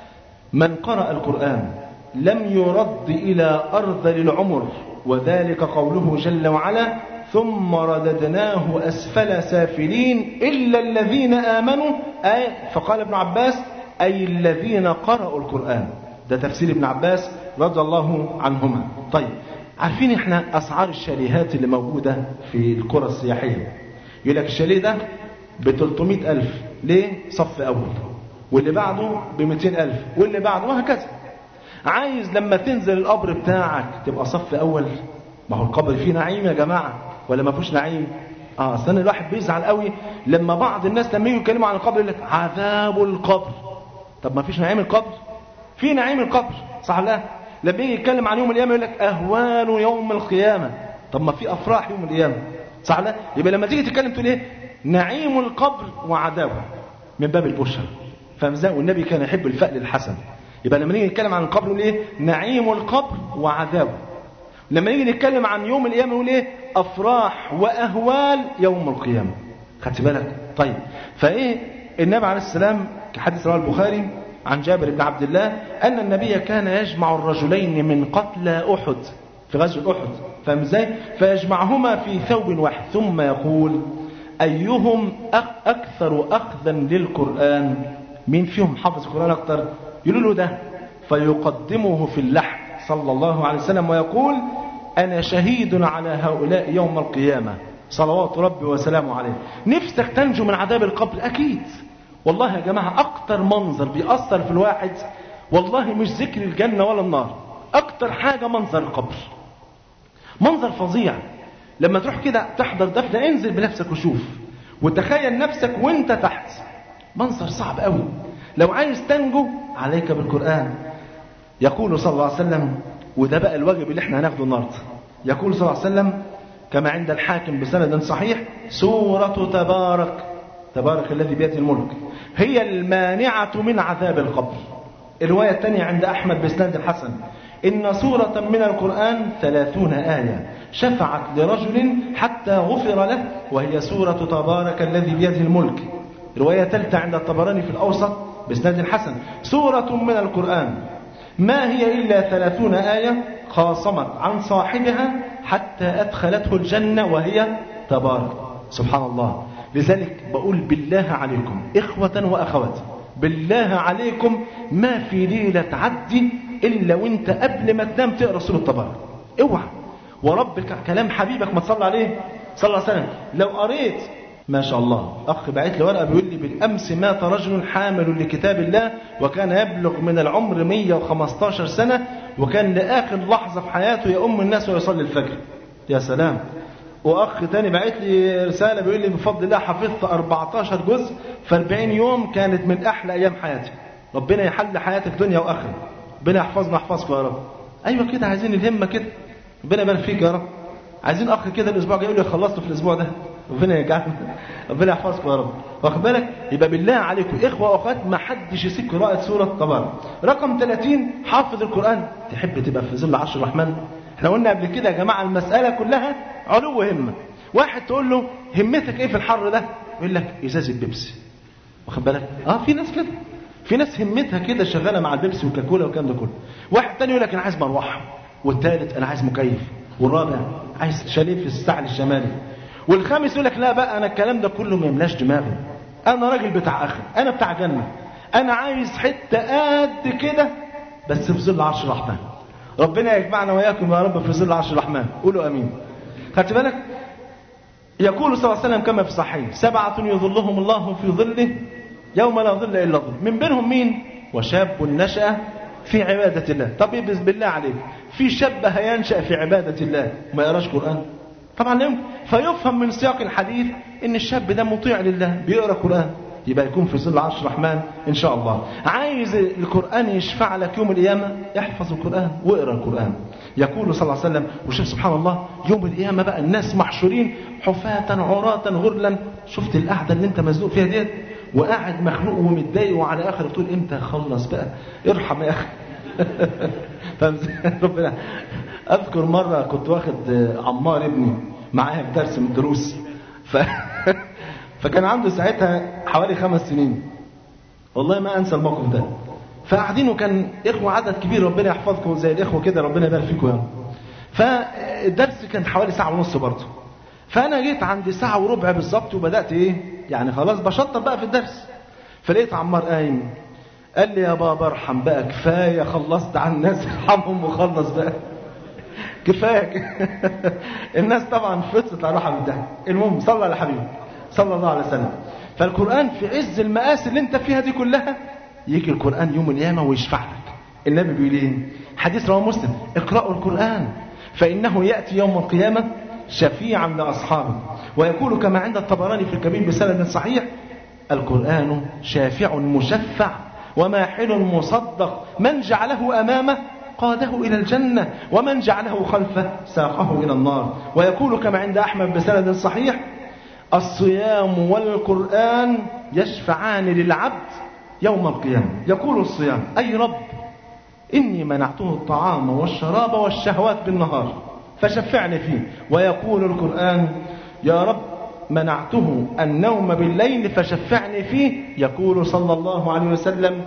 Speaker 3: من قرأ القرآن لم يرد إلى أرض العمر وذلك قوله جل وعلا ثم رددناه أسفل سافلين إلا الذين آمنوا أي فقال ابن عباس أي الذين قرأوا القرآن ده تفسير ابن عباس رضي الله عنهما طيب عارفين احنا أسعار الشاليهات اللي موجودة في القرى السياحية يقول لك الشاليه ده ب 300 ألف ليه صف أول واللي بعده ب 200 ألف واللي بعده وهكذا عايز لما تنزل القبر بتاعك تبقى صف أول ما هو القبر فيه نعيم يا جماعة ولا ما فيهوش نعيم اه اصل الواحد بيزعل قوي لما بعض الناس لما يجوا يتكلموا عن القبر يقول لك عذاب القبر طب ما فيش نعيم القبر في نعيم القبر صح لا لما يجي يتكلم عن يوم القيامه يقول لك اهوال يوم القيامه طب ما في افراح يوم القيامه صح لا يبقى لما تيجي تتكلم تقول ايه نعيم القبر وعذابه من باب البشرى فاهم ازاي والنبي كان يحب الفأل الحسن يبقى لما نيجي نتكلم عن القبر نقول ايه نعيم القبر وعذابه لما نيجي نتكلم عن يوم القيامه نقول ايه افراح واهوال يوم القيامه خدت بالك طيب فايه النبي عليه السلام كحديث رواه البخاري عن جابر بن عبد الله ان النبي كان يجمع الرجلين من قتلى احد في غزوه احد فاهم ازاي فيجمعهما في ثوب واحد ثم يقول ايهم اكثر اخذا للقران مين فيهم حافظ القران اكثر يقولوا له ده فيقدمه في اللحم صلى الله عليه وسلم ويقول أنا شهيد على هؤلاء يوم القيامة صلوات ربي وسلامه عليه نفسك تنجو من عذاب القبر أكيد والله يا جماعة أكتر منظر بيأثر في الواحد والله مش ذكر الجنة ولا النار أكتر حاجة منظر القبر منظر فظيع لما تروح كده تحضر دفنة انزل بنفسك وشوف وتخيل نفسك وانت تحت منظر صعب قوي لو عايز تنجو عليك بالقرآن يقول صلى الله عليه وسلم وده بقى الواجب اللي احنا هناخده النهارده يقول صلى الله عليه وسلم كما عند الحاكم بسند صحيح سورة تبارك تبارك الذي بيده الملك هي المانعة من عذاب القبر الرواية الثانية عند أحمد بسند الحسن إن سورة من القرآن ثلاثون آية شفعت لرجل حتى غفر له وهي سورة تبارك الذي بيده الملك رواية ثالثة عند الطبراني في الأوسط بسند الحسن سورة من القرآن ما هي إلا ثلاثون آية خاصمت عن صاحبها حتى أدخلته الجنة وهي تبارك سبحان الله لذلك بقول بالله عليكم إخوة وأخوات بالله عليكم ما في ليلة تعدي إلا وانت قبل ما تنام تقرأ سورة تبارك اوعى وربك كلام حبيبك ما تصلى عليه صلى الله عليه وسلم لو قريت ما شاء الله أخ بعت لي ورقة بيقول لي بالأمس مات رجل حامل لكتاب الله وكان يبلغ من العمر 115 سنة وكان لآخر لحظة في حياته يؤم الناس ويصلي الفجر يا سلام واخ تاني بعت لي رساله بيقول لي بفضل الله حفظت 14 جزء في 40 يوم كانت من احلى ايام حياتي ربنا يحل حياتك دنيا واخره ربنا يحفظنا يحفظكم يا رب ايوه كده عايزين الهمه كده ربنا يبارك فيك يا رب عايزين اخ كده الاسبوع الجاي يقول لي خلصت في الاسبوع ده ربنا يجعل ربنا يحفظكم يا رب واخد بالك يبقى بالله عليكم اخوه واخوات ما حدش يسيب قراءه سوره تبارك رقم 30 حافظ القران تحب تبقى في ظل عرش الرحمن احنا قلنا قبل كده يا جماعه المساله كلها علو همه واحد تقول له همتك ايه في الحر ده يقول لك ازازه بيبسي واخد بالك اه في ناس كده في ناس همتها كده شغاله مع البيبسي والكاكولا والكلام ده كله واحد تاني يقول لك انا عايز مروحه والثالث انا عايز مكيف والرابع عايز شاليه في الساحل الشمالي والخامس يقول لك لا بقى انا الكلام ده كله ما يملاش دماغي انا راجل بتاع اخر انا بتاع جنه انا عايز حته قد كده بس في ظل عرش الرحمن ربنا يجمعنا واياكم يا رب في ظل عرش الرحمن قولوا امين خدت بالك يقول صلى الله عليه وسلم كما في صحيح سبعة يظلهم الله في ظله يوم لا ظل إلا ظل من بينهم مين وشاب نشأ في عبادة الله طب بسم بالله عليك في شاب هينشأ في عبادة الله ما يقراش قرآن طبعا لا يمكن فيفهم من سياق الحديث ان الشاب ده مطيع لله بيقرا قرآن يبقى يكون في ظل عرش الرحمن ان شاء الله عايز القرآن يشفع لك يوم القيامة احفظ القرآن واقرا القرآن يقول صلى الله عليه وسلم وشوف سبحان الله يوم القيامة بقى الناس محشورين حفاة عراة غرلا شفت القعدة اللي انت مزنوق فيها ديت وقاعد مخنوق ومتضايق وعلى اخر تقول امتى اخلص بقى ارحم يا اخي فاهم ربنا اذكر مره كنت واخد عمار ابني معايا في درس من الدروس ف... فكان عنده ساعتها حوالي خمس سنين والله ما انسى الموقف ده فقاعدين وكان اخوه عدد كبير ربنا يحفظكم زي الاخوه كده ربنا يبارك فيكم يا رب فالدرس كان حوالي ساعه ونص برضه فانا جيت عند ساعه وربع بالظبط وبدات ايه يعني خلاص بشطب بقى في الدرس فلقيت عمار قايم قال لي يا بابا ارحم بقى كفايه خلصت عن الناس ارحمهم وخلص بقى كفايه الناس طبعا فطت على روحها من الضحك المهم صلى على حبيبي صلى الله عليه وسلم فالقران في عز المآسي اللي انت فيها دي كلها يجي القران يوم القيامه ويشفع لك النبي بيقول ايه حديث رواه مسلم اقرأوا القرآن فإنه يأتي يوم القيامة شفيعا لأصحابه ويقول كما عند الطبراني في الكبير بسند صحيح القرآن شافع مشفع وماحل مصدق من جعله أمامه قاده إلى الجنة ومن جعله خلفه ساقه إلى النار ويقول كما عند أحمد بسند صحيح الصيام والقرآن يشفعان للعبد يوم القيامة يقول الصيام أي رب إني منعته الطعام والشراب والشهوات بالنهار فشفعني فيه ويقول القرآن يا رب منعته النوم بالليل فشفعني فيه يقول صلى الله عليه وسلم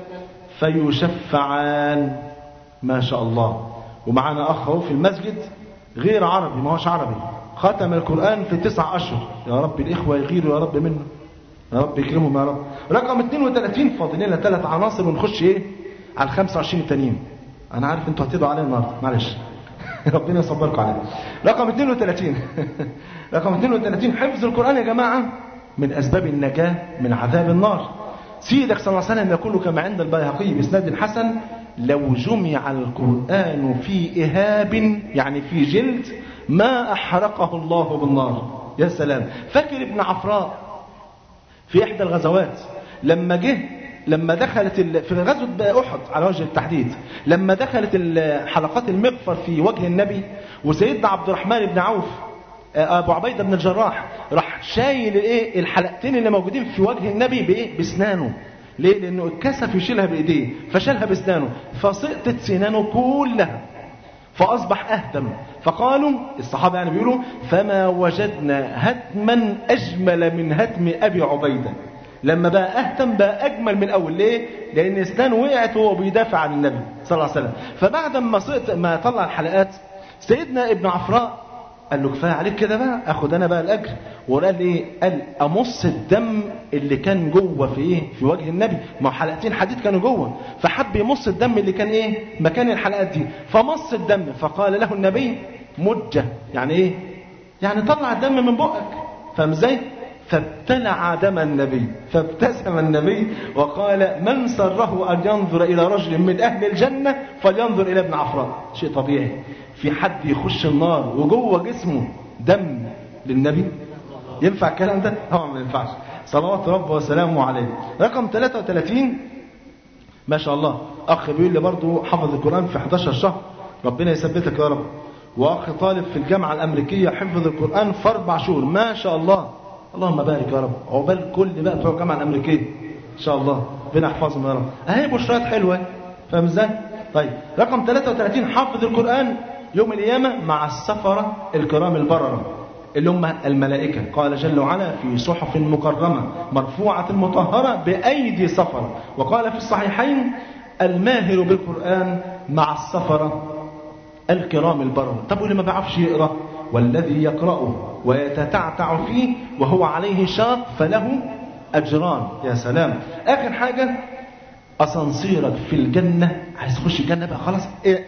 Speaker 3: فيشفعان ما شاء الله ومعنا أخ في المسجد غير عربي ما هوش عربي ختم القرآن في تسع أشهر يا رب الإخوة يغيروا يا رب منه يا رب يكرمهم يا رب رقم 32 فاضل لنا ثلاث عناصر ونخش ايه على ال 25 التانيين انا عارف انتوا هتدعوا عليا النهارده معلش ربنا يصبركم عليا رقم 32 رقم 32 حفظ القرآن يا جماعة من أسباب النجاة من عذاب النار سيدك صلى الله عليه وسلم يقول كما عند البيهقي بإسناد حسن لو جمع القرآن في إهاب يعني في جلد ما أحرقه الله بالنار يا سلام فاكر ابن عفراء في إحدى الغزوات لما جه لما دخلت ال... في غزوة أحد على وجه التحديد لما دخلت حلقات المغفر في وجه النبي وسيدنا عبد الرحمن بن عوف ابو عبيده بن الجراح راح شايل الايه الحلقتين اللي موجودين في وجه النبي بايه باسنانه ليه لانه اتكسف يشيلها بايديه فشالها باسنانه فسقطت سنانه كلها فاصبح اهتم فقالوا الصحابه يعني بيقولوا فما وجدنا هتما اجمل من هتم ابي عبيده لما بقى اهتم بقى اجمل من الاول ليه لان اسنانه وقعت وهو بيدافع عن النبي صلى الله عليه وسلم فبعد ما سقط ما طلع الحلقات سيدنا ابن عفراء قال له كفايه عليك كده بقى اخد انا بقى الاجر وقال ايه قال امص الدم اللي كان جوه في ايه في وجه النبي ما حلقتين حديد كانوا جوه فحب يمص الدم اللي كان ايه مكان الحلقات دي فمص الدم فقال له النبي مجه يعني ايه يعني طلع الدم من بقك فاهم ازاي فابتلع دم النبي فابتسم النبي وقال من سره أن ينظر إلى رجل من أهل الجنة فلينظر إلى ابن عفراء شيء طبيعي في حد يخش النار وجوه جسمه دم للنبي ينفع الكلام ده؟ طبعا ما ينفعش صلوات رب وسلامه عليه رقم 33 ما شاء الله اخ بيقول لي برضه حفظ القران في 11 شهر ربنا يثبتك يا رب واخ طالب في الجامعه الامريكيه حفظ القران في اربع شهور ما شاء الله اللهم بارك يا رب عقبال كل بقى بتوع الجامعه الامريكيه ان شاء الله ربنا يحفظهم يا رب اهي بشرات حلوه فاهم ازاي طيب رقم 33 حافظ القران يوم القيامه مع السفره الكرام البرره اللي هم الملائكة قال جل وعلا في صحف مكرمة مرفوعة مطهرة بأيدي سفرة وقال في الصحيحين الماهر بالقرآن مع السفرة الكرام البررة طب واللي ما بيعرفش يقرأ والذي يقرأه ويتتعتع فيه وهو عليه شاق فله أجران يا سلام آخر حاجة أسانسيرك في الجنة عايز تخش الجنة بقى خلاص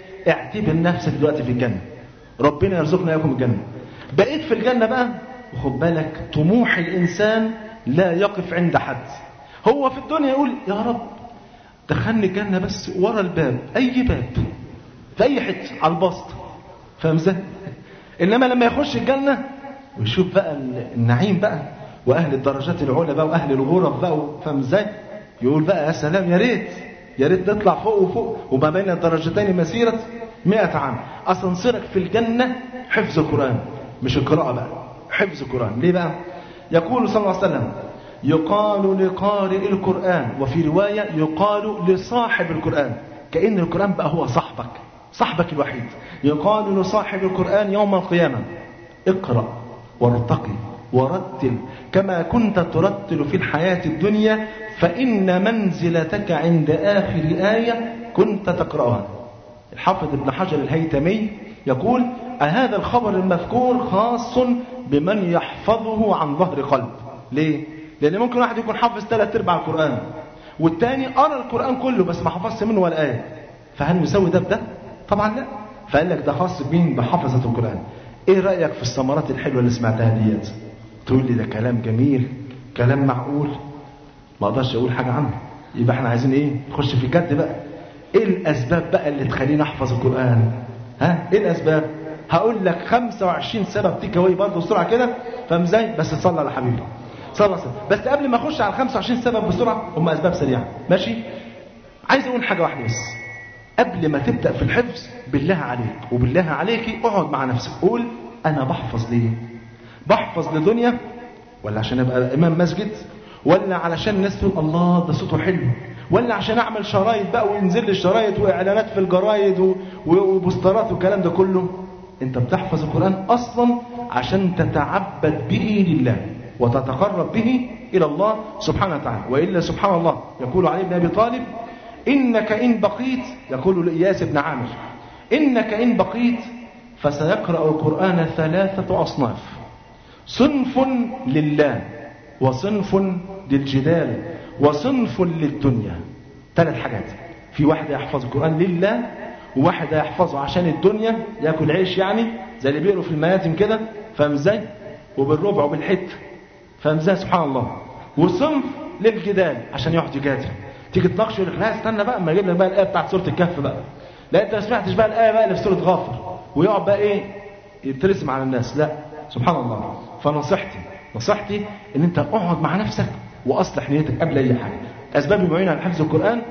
Speaker 3: اعتبر نفسك دلوقتي في الجنة ربنا يرزقنا إياكم الجنة بقيت في الجنة بقى وخد بالك طموح الإنسان لا يقف عند حد هو في الدنيا يقول يا رب دخلني الجنة بس ورا الباب أي باب في أي حتة على البسط فاهم ازاي؟ إنما لما يخش الجنة ويشوف بقى النعيم بقى وأهل الدرجات العلى بقى وأهل الغرف بقى فاهم ازاي؟ يقول بقى يا سلام يا ريت يا ريت نطلع فوق وفوق وما بين الدرجتين مسيرة 100 عام أسانسيرك في الجنة حفظ القرآن مش القراءة بقى حفظ القرآن ليه بقى يقول صلى الله عليه وسلم يقال لقارئ القرآن وفي رواية يقال لصاحب القرآن كأن القرآن بقى هو صاحبك صاحبك الوحيد يقال لصاحب القرآن يوم القيامة اقرأ وارتقي ورتل كما كنت ترتل في الحياة الدنيا فإن منزلتك عند آخر آية كنت تقرأها الحافظ ابن حجر الهيتمي يقول هذا الخبر المذكور خاص بمن يحفظه عن ظهر قلب ليه؟ لأن ممكن واحد يكون حافظ ثلاث أرباع القرآن والتاني قرأ القرآن كله بس ما حفظش منه ولا آية فهل نسوي ده بده؟ طبعا لا فقال لك ده خاص بمين بحفظة القرآن ايه رأيك في الثمرات الحلوة اللي سمعتها ديت تقول لي ده كلام جميل كلام معقول ما اقدرش اقول حاجة عنه يبقى احنا عايزين ايه نخش في الجد بقى ايه الاسباب بقى اللي تخليني احفظ القرآن ها ايه الاسباب هقول لك 25 سبب تيك اواي برضه بسرعه كده فاهم ازاي بس تصلي على حبيبي صلى الله عليه وسلم بس قبل ما اخش على 25 سبب بسرعه هم اسباب سريعه ماشي عايز اقول حاجه واحده بس قبل ما تبدا في الحفظ بالله عليك وبالله عليكي اقعد مع نفسك قول انا بحفظ ليه بحفظ لدنيا ولا عشان ابقى امام مسجد ولا علشان الناس تقول الله ده صوته حلو ولا عشان اعمل شرايط بقى وينزل لي شرايط واعلانات في الجرايد وبوسترات والكلام ده كله انت بتحفظ القرآن اصلا عشان تتعبد به لله وتتقرب به الى الله سبحانه وتعالى والا سبحان الله يقول علي بن ابي طالب انك ان بقيت يقول لاياس بن عامر انك ان بقيت فسيقرا القران ثلاثه اصناف صنف لله وصنف للجدال وصنف للدنيا ثلاث حاجات في واحد يحفظ القران لله وواحد هيحفظه عشان الدنيا ياكل عيش يعني زي اللي بيقروا في المياتم كده فاهم ازاي وبالربع وبالحت فاهم ازاي سبحان الله وصنف للجدال عشان يقعد يجادل تيجي تناقش يقول لك لا استنى بقى اما اجيب لك بقى الايه بتاعت سوره الكهف بقى لا انت ما سمعتش بقى الايه بقى اللي في سوره غافر ويقعد بقى ايه يترسم على الناس لا سبحان الله فنصيحتي نصيحتي ان انت اقعد مع نفسك واصلح نيتك قبل اي حاجه اسباب المعينه على حفظ القران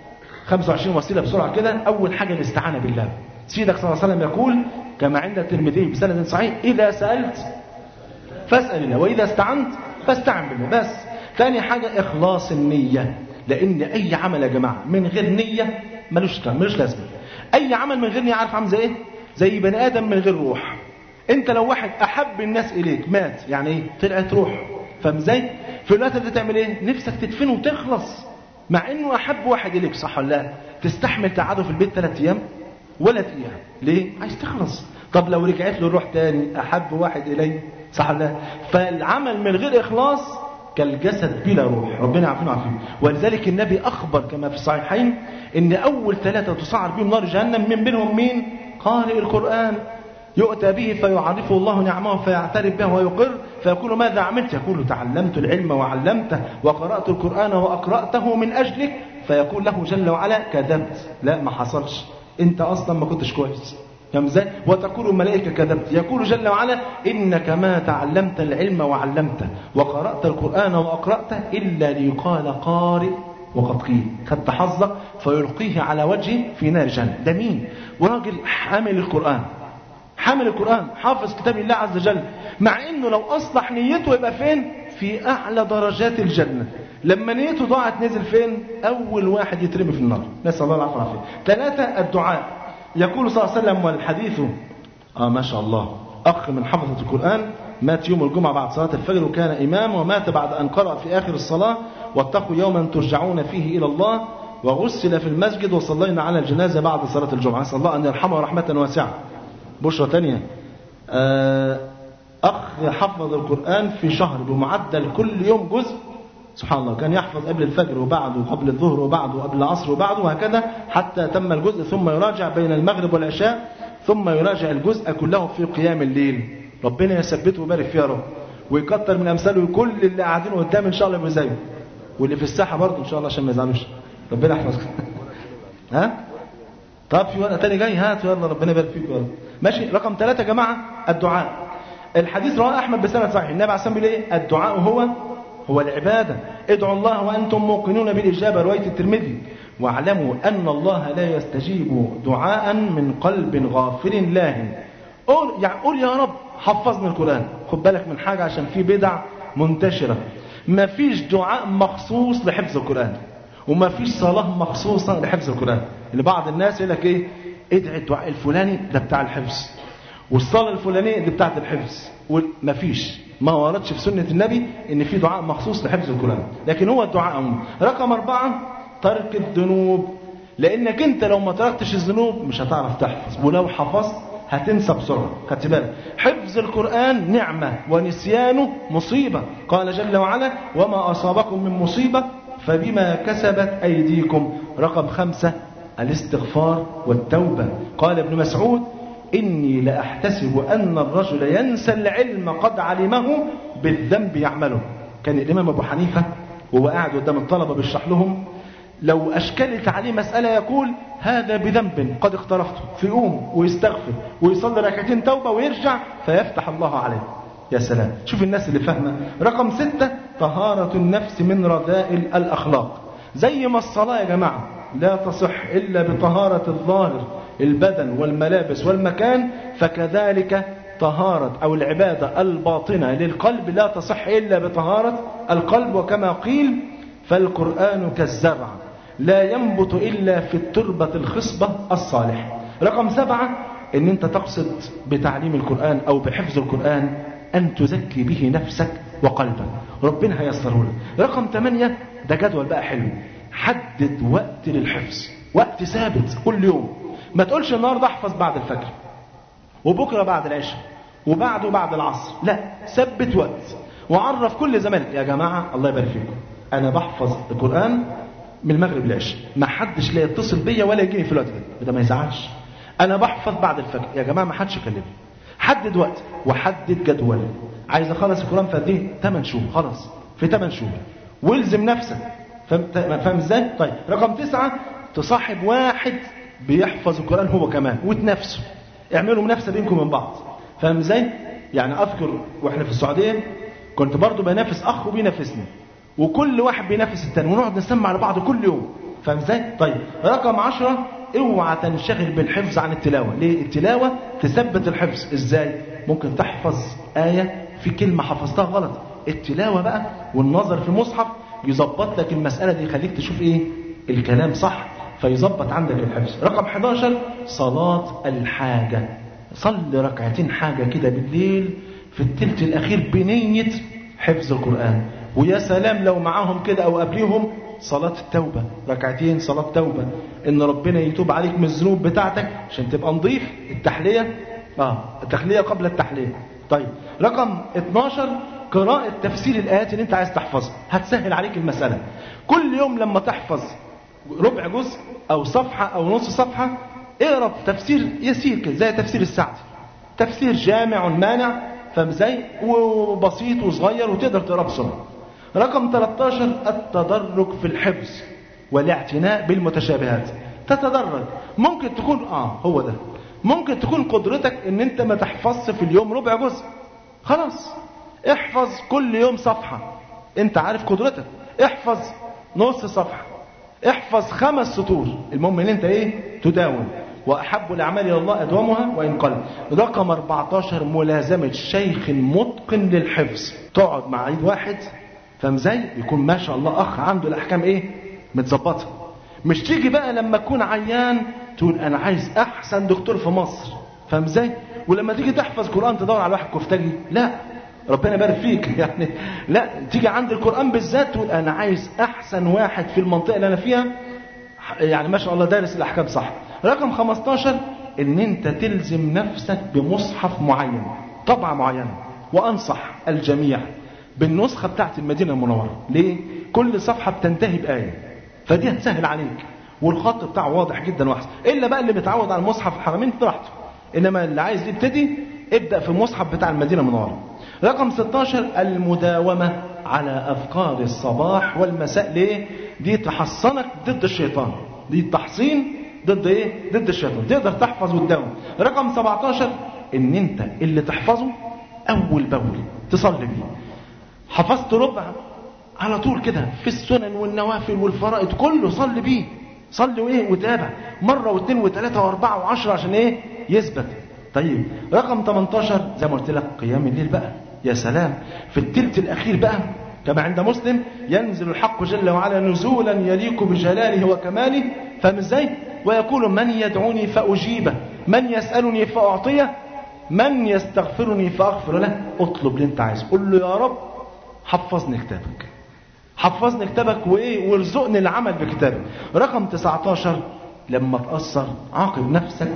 Speaker 3: 25 وسيله بسرعه كده اول حاجه الاستعانه بالله سيدك صلى الله عليه وسلم يقول كما عند الترمذي بسند صحيح اذا سالت فاسال الله واذا استعنت فاستعن بالله بس ثاني حاجه اخلاص النيه لان اي عمل يا جماعه من غير نيه ملوش ملوش لازمه اي عمل من غير نيه عارف عامل زي ايه زي بني ادم من غير روح انت لو واحد احب الناس اليك مات يعني ايه طلعت روح فاهم ازاي في الوقت ده تعمل ايه نفسك تدفنه وتخلص مع انه احب واحد اليك صح ولا لا تستحمل تقعده في البيت ثلاث ايام ولا دقيقه ليه عايز تخلص طب لو رجعت له الروح تاني احب واحد الي صح ولا لا فالعمل من غير اخلاص كالجسد بلا روح ربنا يعافينا ويعافيه ولذلك النبي اخبر كما في الصحيحين ان اول ثلاثه تسعر بهم نار جهنم من بينهم مين قارئ القران يؤتى به فيعرفه الله نعمه فيعترف به ويقر فيقول ماذا عملت يقول تعلمت العلم وعلمته وقرأت القرآن وأقرأته من أجلك فيقول له جل وعلا كذبت لا ما حصلش انت أصلا ما كنتش كويس فاهم ازاي؟ وتقول الملائكة كذبت يقول جل وعلا إنك ما تعلمت العلم وعلمته وقرأت القرآن وأقرأته إلا ليقال قارئ وقد قيل خدت حظك فيلقيه على وجهه في نار جهنم ده مين؟ وراجل حامل القرآن حامل القرآن حافظ كتاب الله عز وجل مع انه لو اصلح نيته يبقى فين في اعلى درجات الجنة لما نيته ضاعت نزل فين اول واحد يترمي في النار نسأل الله العفو والعافية ثلاثة الدعاء يقول صلى الله عليه وسلم والحديث اه ما شاء الله اخ من حفظة القرآن مات يوم الجمعة بعد صلاة الفجر وكان إمام ومات بعد أن قرأ في آخر الصلاة واتقوا يوما ترجعون فيه إلى الله وغسل في المسجد وصلينا على الجنازة بعد صلاة الجمعة نسأل الله أن يرحمه رحمة واسعة بشرى تانية أخ حفظ القرآن في شهر بمعدل كل يوم جزء سبحان الله كان يحفظ قبل الفجر وبعده وقبل الظهر وبعده وقبل العصر وبعده وهكذا حتى تم الجزء ثم يراجع بين المغرب والعشاء ثم يراجع الجزء كله في قيام الليل ربنا يثبته ويبارك فيه يا رب ويكتر من امثاله كل اللي قاعدين قدام ان شاء الله يبقوا زيه واللي في الساحه برضه ان شاء الله عشان ما يزعلوش ربنا يحفظك ها طب في ورقه تاني جاي هات يلا ربنا يبارك فيك يا رب ماشي رقم ثلاثة يا جماعه الدعاء الحديث رواه احمد بسند صحيح النبي عليه الصلاه والسلام بيقول ايه الدعاء هو هو العباده ادعوا الله وانتم موقنون بالاجابه روايه الترمذي واعلموا ان الله لا يستجيب دعاء من قلب غافل لاهٍ قول يعني قول يا رب حفظني القرآن خد بالك من حاجة عشان في بدع منتشرة ما فيش دعاء مخصوص لحفظ القرآن وما فيش صلاة مخصوصة لحفظ القرآن اللي بعض الناس يقول لك ايه ادعي الدعاء الفلاني ده بتاع الحفظ والصلاة الفلانية دي بتاعت الحفظ ما فيش ما وردش في سنة النبي ان في دعاء مخصوص لحفظ القرآن لكن هو الدعاء عموما رقم أربعة ترك الذنوب لانك انت لو ما تركتش الذنوب مش هتعرف تحفظ ولو حفظت هتنسى بسرعة خدت بالك حفظ القرآن نعمة ونسيانه مصيبة قال جل وعلا وما أصابكم من مصيبة فبما كسبت أيديكم رقم خمسة الاستغفار والتوبة قال ابن مسعود إني لأحتسب أن الرجل ينسى العلم قد علمه بالذنب يعمله كان الإمام أبو حنيفة وهو قاعد قدام الطلبة بيشرح لهم لو أشكلت عليه مسألة يقول هذا بذنب قد اقترفته فيقوم ويستغفر ويصلي ركعتين توبة ويرجع فيفتح الله عليه يا سلام شوف الناس اللي فاهمة رقم ستة طهارة النفس من رذائل الأخلاق زي ما الصلاة يا جماعة لا تصح إلا بطهارة الظاهر البدن والملابس والمكان فكذلك طهارة أو العبادة الباطنة للقلب لا تصح إلا بطهارة القلب وكما قيل فالقرآن كالزرع لا ينبت إلا في التربة الخصبة الصالح رقم سبعة ان انت تقصد بتعليم القرآن او بحفظ القرآن ان تزكي به نفسك وقلبك ربنا هيسره لك رقم ثمانية ده جدول بقى حلو حدد وقت للحفظ وقت ثابت كل يوم ما تقولش النهارده احفظ بعد الفجر وبكره بعد العشاء وبعده بعد العصر لا ثبت وقت وعرف كل زمانك يا جماعة الله يبارك فيكم انا بحفظ القرآن من المغرب للعشاء ما حدش لا يتصل بيا ولا يجيني في الوقت ده ده ما يزعلش انا بحفظ بعد الفجر يا جماعه ما حدش يكلمني حدد وقت وحدد جدول عايز اخلص القران في قد ايه 8 شهور خلاص في 8 شهور والزم نفسك فاهم فاهم ازاي طيب رقم تسعة تصاحب واحد بيحفظ القران هو كمان وتنافسوا اعملوا منافسه بينكم من بعض فاهم ازاي يعني اذكر واحنا في السعوديه كنت برضو بنافس اخ وبينافسني وكل واحد بينافس التاني ونقعد نسمع لبعض كل يوم فاهم ازاي طيب رقم عشرة اوعى تنشغل بالحفظ عن التلاوة ليه التلاوة تثبت الحفظ ازاي ممكن تحفظ آية في كلمة حفظتها غلط التلاوة بقى والنظر في المصحف يظبط لك المسألة دي يخليك تشوف ايه الكلام صح فيظبط عندك الحفظ رقم 11 صلاة الحاجة صلي ركعتين حاجة كده بالليل في التلت الأخير بنية حفظ القرآن ويا سلام لو معاهم كده أو قبليهم صلاة التوبة ركعتين صلاة توبة إن ربنا يتوب عليك من الذنوب بتاعتك عشان تبقى نظيف التحلية آه التحلية قبل التحلية طيب رقم 12 قراءة تفسير الآيات اللي أنت عايز تحفظها هتسهل عليك المسألة كل يوم لما تحفظ ربع جزء أو صفحة أو نص صفحة اقرا تفسير يسير كده زي تفسير السعدي تفسير جامع مانع فاهم ازاي وبسيط وصغير وتقدر تقراه بسرعه رقم 13 التدرج في الحفظ والاعتناء بالمتشابهات تتدرج ممكن تكون اه هو ده ممكن تكون قدرتك ان انت ما تحفظش في اليوم ربع جزء خلاص احفظ كل يوم صفحة انت عارف قدرتك احفظ نص صفحة احفظ خمس سطور المهم ان انت ايه تداوم واحب الاعمال الى الله ادومها وان قل رقم 14 ملازمه شيخ متقن للحفظ تقعد مع عيد واحد فاهم ازاي يكون ما شاء الله اخ عنده الاحكام ايه متظبطه مش تيجي بقى لما تكون عيان تقول انا عايز احسن دكتور في مصر فاهم ازاي ولما تيجي تحفظ قران تدور على واحد كفتاجي لا ربنا يبارك فيك يعني لا تيجي عند القران بالذات تقول انا عايز احسن واحد في المنطقه اللي انا فيها يعني ما شاء الله دارس الاحكام صح رقم 15 ان انت تلزم نفسك بمصحف معين طبعة معينة وانصح الجميع بالنسخة بتاعت المدينة المنورة ليه كل صفحة بتنتهي بآية فدي هتسهل عليك والخط بتاعه واضح جدا واحسن الا بقى اللي متعود على المصحف الحرمين براحته انما اللي عايز يبتدي ابدا في المصحف بتاع المدينه المنوره رقم 16 المداومه على اذكار الصباح والمساء ليه دي تحصنك ضد الشيطان دي تحصين ضد ايه ضد الشيطان تقدر تحفظ وتداوم رقم 17 ان انت اللي تحفظه اول باول تصلي بيه حفظت ربع على طول كده في السنن والنوافل والفرائض كله صلي بيه صلي وايه وتابع مره واثنين وثلاثه واربعه وعشره عشان ايه يثبت طيب رقم 18 زي ما قلت لك قيام الليل بقى يا سلام في الثلث الاخير بقى كما عند مسلم ينزل الحق جل وعلا نزولا يليق بجلاله وكماله فاهم ازاي ويقول من يدعوني فاجيبه من يسالني فاعطيه من يستغفرني فاغفر له اطلب اللي انت عايزه قول له يا رب حفظني كتابك حفظني كتابك وايه وارزقني العمل بكتابك رقم 19 لما تأثر عاقب نفسك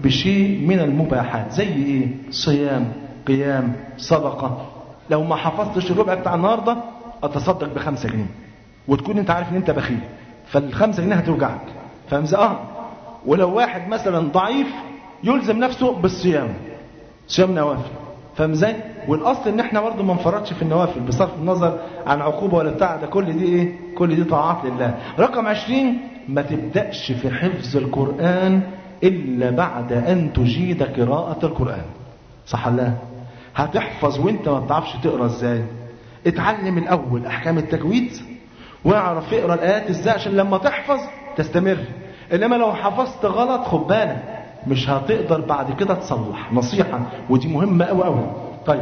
Speaker 3: بشيء من المباحات زي ايه صيام قيام صدقة لو ما حفظتش الربع بتاع النهاردة اتصدق بخمسة جنيه وتكون انت عارف ان انت بخيل فالخمسة جنيه هتوجعك فاهم ازاي اه ولو واحد مثلا ضعيف يلزم نفسه بالصيام صيام نوافل فاهم ازاي والاصل ان احنا برضه ما نفرطش في النوافل بصرف النظر عن عقوبه ولا بتاع ده كل دي ايه كل دي طاعات لله رقم 20 ما تبداش في حفظ القران الا بعد ان تجيد قراءه القران صح ولا لا هتحفظ وانت ما بتعرفش تقرا ازاي اتعلم الاول احكام التجويد واعرف اقرا الايات ازاي عشان لما تحفظ تستمر انما لو حفظت غلط خد بالك مش هتقدر بعد كده تصلح نصيحة ودي مهمة قوي قوي طيب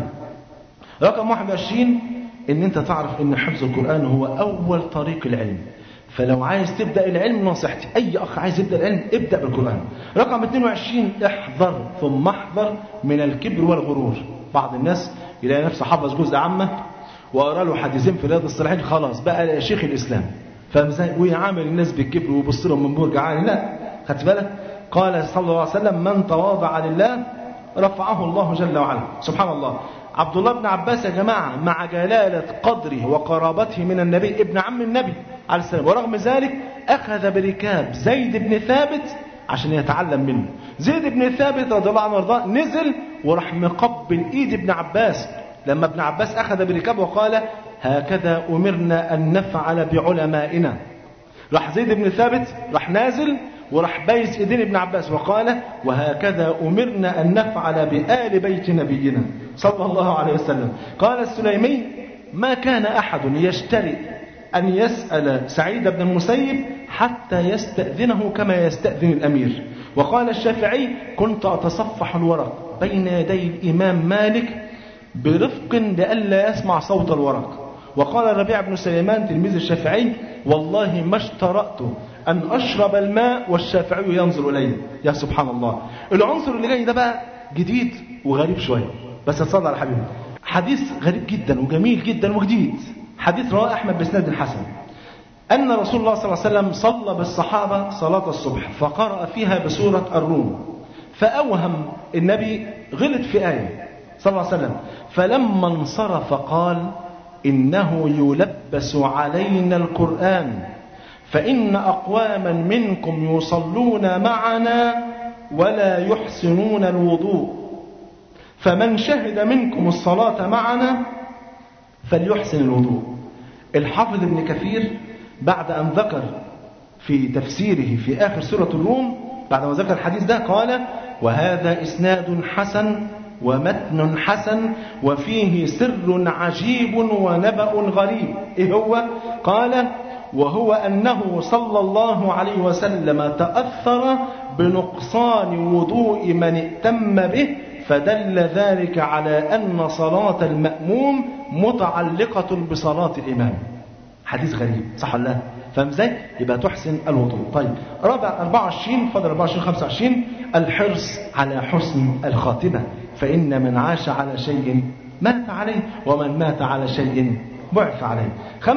Speaker 3: رقم 21 ان انت تعرف ان حفظ القرآن هو اول طريق العلم فلو عايز تبدأ العلم نصيحتي اي اخ عايز يبدأ العلم ابدأ بالقرآن رقم 22 احذر ثم احذر من الكبر والغرور بعض الناس يلاقي نفسه حفظ جزء عامة وقرا له حديثين في رياض الصالحين خلاص بقى شيخ الاسلام فاهم ازاي ويعامل الناس بالكبر ويبص لهم من برج عالي لا خدت بالك قال صلى الله عليه وسلم من تواضع لله رفعه الله جل وعلا سبحان الله عبد الله بن عباس يا جماعة مع جلالة قدره وقرابته من النبي ابن عم النبي عليه السلام ورغم ذلك أخذ بركاب زيد بن ثابت عشان يتعلم منه زيد بن ثابت رضي الله عنه وارضاه نزل وراح مقبل ايد ابن عباس لما ابن عباس أخذ بركاب وقال هكذا أمرنا أن نفعل بعلمائنا راح زيد بن ثابت راح نازل وراح بايس ايدين ابن عباس وقال وهكذا امرنا ان نفعل بآل بيت نبينا صلى الله عليه وسلم قال السليمي ما كان احد يشتري ان يسأل سعيد بن المسيب حتى يستأذنه كما يستأذن الامير وقال الشافعي كنت اتصفح الورق بين يدي الامام مالك برفق لئلا يسمع صوت الورق وقال الربيع بن سليمان تلميذ الشافعي والله ما اشترأت أن أشرب الماء والشافعي ينظر إلي يا سبحان الله العنصر اللي جاي ده بقى جديد وغريب شوية بس اتصل على حبيبي حديث غريب جدا وجميل جدا وجديد حديث رواه أحمد بسند حسن أن رسول الله صلى الله عليه وسلم صلى بالصحابة صلاة الصبح فقرأ فيها بسورة الروم فأوهم النبي غلط في آية صلى الله عليه وسلم فلما انصرف قال إنه يلبس علينا القرآن فإن أقواما منكم يصلون معنا ولا يحسنون الوضوء فمن شهد منكم الصلاة معنا فليحسن الوضوء الحافظ ابن كثير بعد أن ذكر في تفسيره في آخر سورة الروم بعد ما ذكر الحديث ده قال وهذا إسناد حسن ومتن حسن وفيه سر عجيب ونبأ غريب إيه هو؟ قال وهو أنه صلى الله عليه وسلم تأثر بنقصان وضوء من ائتم به فدل ذلك على أن صلاة المأموم متعلقة بصلاة الإمام حديث غريب صح ولا لا فاهم ازاي يبقى تحسن الوضوء طيب رابع 24 فضل 24 25 الحرص على حسن الخاتمه فان من عاش على شيء مات عليه ومن مات على شيء بعث عليه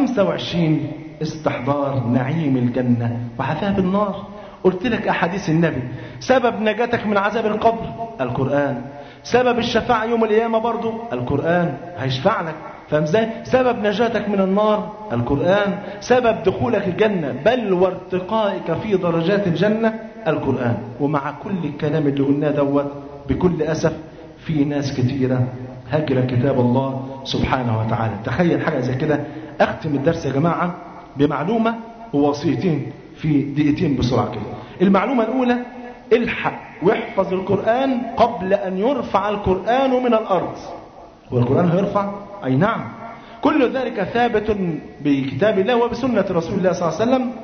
Speaker 3: 25 استحضار نعيم الجنه وعذاب النار قلت لك احاديث النبي سبب نجاتك من عذاب القبر القران سبب الشفاعه يوم القيامه برضه القران هيشفع لك فاهم ازاي؟ سبب نجاتك من النار القرآن، سبب دخولك الجنة بل وارتقائك في درجات الجنة القرآن، ومع كل الكلام اللي قلناه دوت بكل أسف في ناس كتيرة هجر كتاب الله سبحانه وتعالى، تخيل حاجة زي كده أختم الدرس يا جماعة بمعلومة ووصيتين في دقيقتين بسرعة كده. المعلومة الأولى الحق واحفظ القرآن قبل أن يرفع القرآن من الأرض. والقرآن هيرفع أي نعم كل ذلك ثابت بكتاب الله وبسنة رسول الله صلى الله عليه وسلم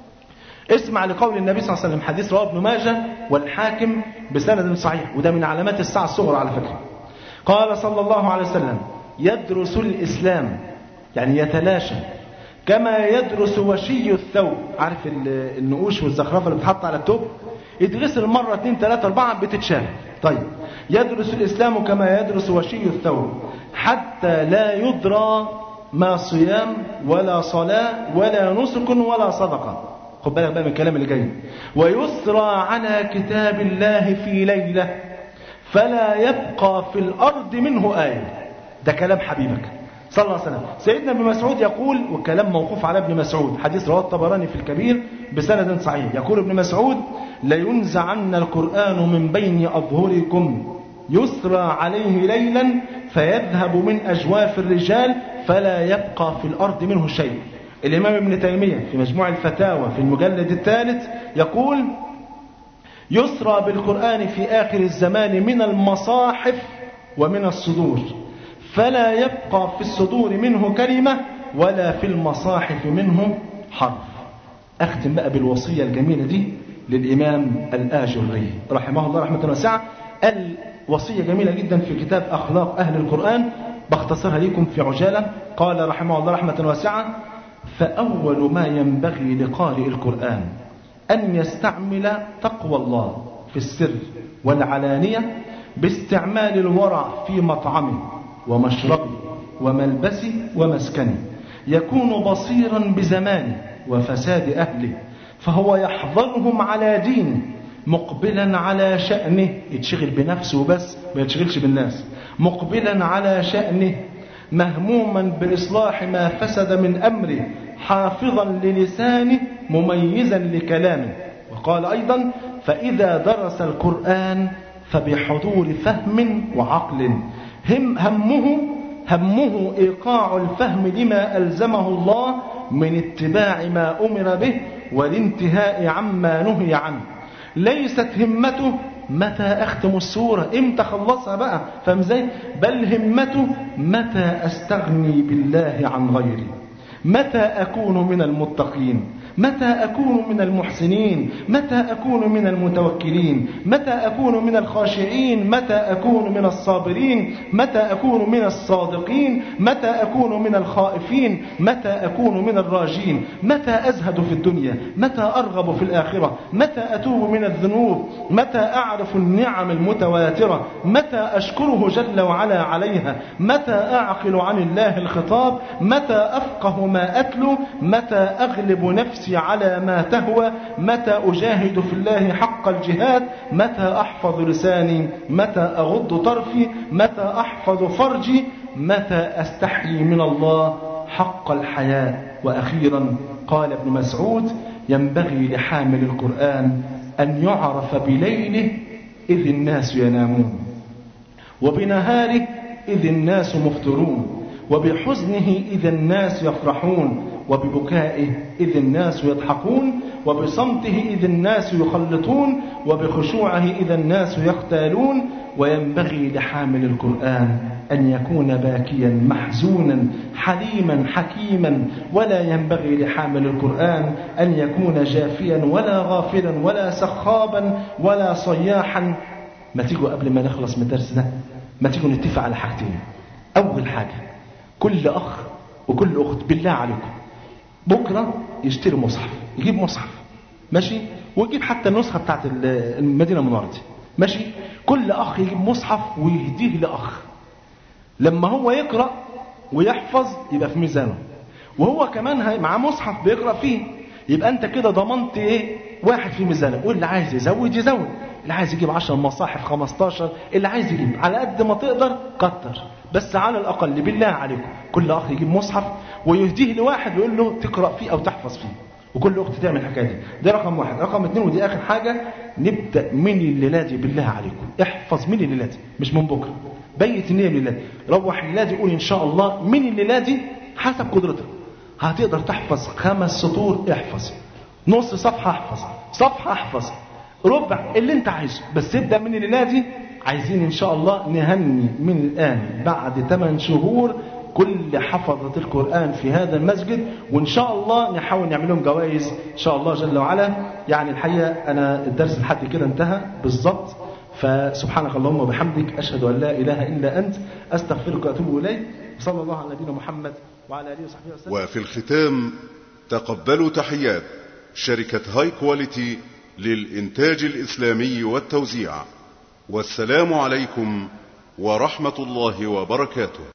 Speaker 3: اسمع لقول النبي صلى الله عليه وسلم حديث رواه ابن ماجه والحاكم بسند صحيح وده من علامات الساعة الصغرى على فكرة قال صلى الله عليه وسلم يدرس الإسلام يعني يتلاشى كما يدرس وشي الثوب عارف النقوش والزخرفة اللي بتحط على الثوب يتغسل مرة اثنين ثلاثة أربعة بتتشال طيب يدرس الإسلام كما يدرس وشي الثوب حتى لا يدرى ما صيام ولا صلاة ولا نسك ولا صدقة خد بالك بقى من الكلام اللي جاي ويسرى على كتاب الله في ليلة فلا يبقى في الأرض منه آية ده كلام حبيبك صلى الله عليه وسلم سيدنا ابن مسعود يقول والكلام موقوف على ابن مسعود حديث رواه الطبراني في الكبير بسند صحيح يقول ابن مسعود لينزعن القرآن من بين أظهركم يسرى عليه ليلا فيذهب من أجواف الرجال فلا يبقى في الأرض منه شيء الإمام ابن تيمية في مجموع الفتاوى في المجلد الثالث يقول يسرى بالقرآن في آخر الزمان من المصاحف ومن الصدور فلا يبقى في الصدور منه كلمة ولا في المصاحف منه حرف أختم بقى بالوصية الجميلة دي للإمام الآجري رحمه الله رحمة واسعة الوصية جميلة جدا في كتاب أخلاق أهل القرآن بختصرها لكم في عجالة قال رحمه الله رحمة واسعة فأول ما ينبغي لقارئ القرآن أن يستعمل تقوى الله في السر والعلانية باستعمال الورع في مطعمه ومشربه وملبسه ومسكنه يكون بصيرا بزمانه وفساد أهله فهو يحضرهم على دينه مقبلا على شأنه يتشغل بنفسه بس ما يتشغلش بالناس مقبلا على شأنه مهموما بإصلاح ما فسد من أمره حافظا للسانه مميزا لكلامه وقال أيضا فإذا درس القرآن فبحضور فهم وعقل هم همه همه إيقاع الفهم لما ألزمه الله من اتباع ما أمر به والانتهاء عما نهي عنه ليست همته متى أختم السورة إمتى خلصها بقى فاهم ازاي بل همته متى أستغني بالله عن غيري متى أكون من المتقين متى أكون من المحسنين متى أكون من المتوكلين متى أكون من الخاشعين متى أكون من الصابرين متى أكون من الصادقين متى أكون من الخائفين متى أكون من الراجين متى أزهد في الدنيا متى أرغب في الآخرة متى أتوب من الذنوب متى أعرف النعم المتواترة متى أشكره جل وعلا عليها متى أعقل عن الله الخطاب متى أفقه ما أتلو متى أغلب نفسي نفسي على ما تهوى متى أجاهد في الله حق الجهاد متى أحفظ لساني متى أغض طرفي متى أحفظ فرجي متى أستحيي من الله حق الحياة وأخيرا قال ابن مسعود ينبغي لحامل القرآن أن يعرف بليله إذ الناس ينامون وبنهاره إذ الناس مفطرون وبحزنه إذ الناس يفرحون وببكائه إذ الناس يضحكون وبصمته إذ الناس يخلطون وبخشوعه إذا الناس يختالون وينبغي لحامل القرآن أن يكون باكيا محزونا حليما حكيما ولا ينبغي لحامل القرآن أن يكون جافيا ولا غافلا ولا سخابا ولا صياحا ما تيجوا قبل ما نخلص من الدرس ده ما تيجوا نتفق على حاجتين أول حاجة كل أخ وكل أخت بالله عليكم بكرة يشتري مصحف يجيب مصحف ماشي ويجيب حتى النسخة بتاعت المدينة المنورة دي ماشي كل أخ يجيب مصحف ويهديه لأخ لما هو يقرأ ويحفظ يبقى في ميزانه وهو كمان معاه مصحف بيقرأ فيه يبقى أنت كده ضمنت إيه واحد في ميزانك واللي عايز يزود يزود اللي عايز يجيب 10 مصاحف 15 اللي عايز يجيب على قد ما تقدر كتر بس على الأقل بالله عليكم كل أخ يجيب مصحف ويهديه لواحد ويقول له تقرأ فيه أو تحفظ فيه وكل أخت تعمل الحكاية دي ده رقم واحد رقم اثنين ودي آخر حاجة نبدأ من الليلة دي بالله عليكم احفظ من الليلة دي مش من بكرة بيت النية من الليلة دي روح الليلة دي قول إن شاء الله من الليلة دي حسب قدرتك هتقدر تحفظ خمس سطور احفظ نص صفحة احفظ صفحة احفظ ربع اللي انت عايزه بس ابدأ من الليلة دي عايزين ان شاء الله نهني من الآن بعد 8 شهور كل حفظة القرآن في هذا المسجد وإن شاء الله نحاول نعمل لهم جوائز إن شاء الله جل وعلا يعني الحقيقة أنا الدرس لحد كده انتهى بالظبط فسبحانك اللهم وبحمدك أشهد أن لا إله إلا أنت أستغفرك وأتوب إليك صلى الله على نبينا محمد وعلى آله وصحبه وسلم
Speaker 8: وفي الختام تقبلوا تحيات شركة هاي كواليتي للإنتاج الإسلامي والتوزيع والسلام عليكم ورحمة الله وبركاته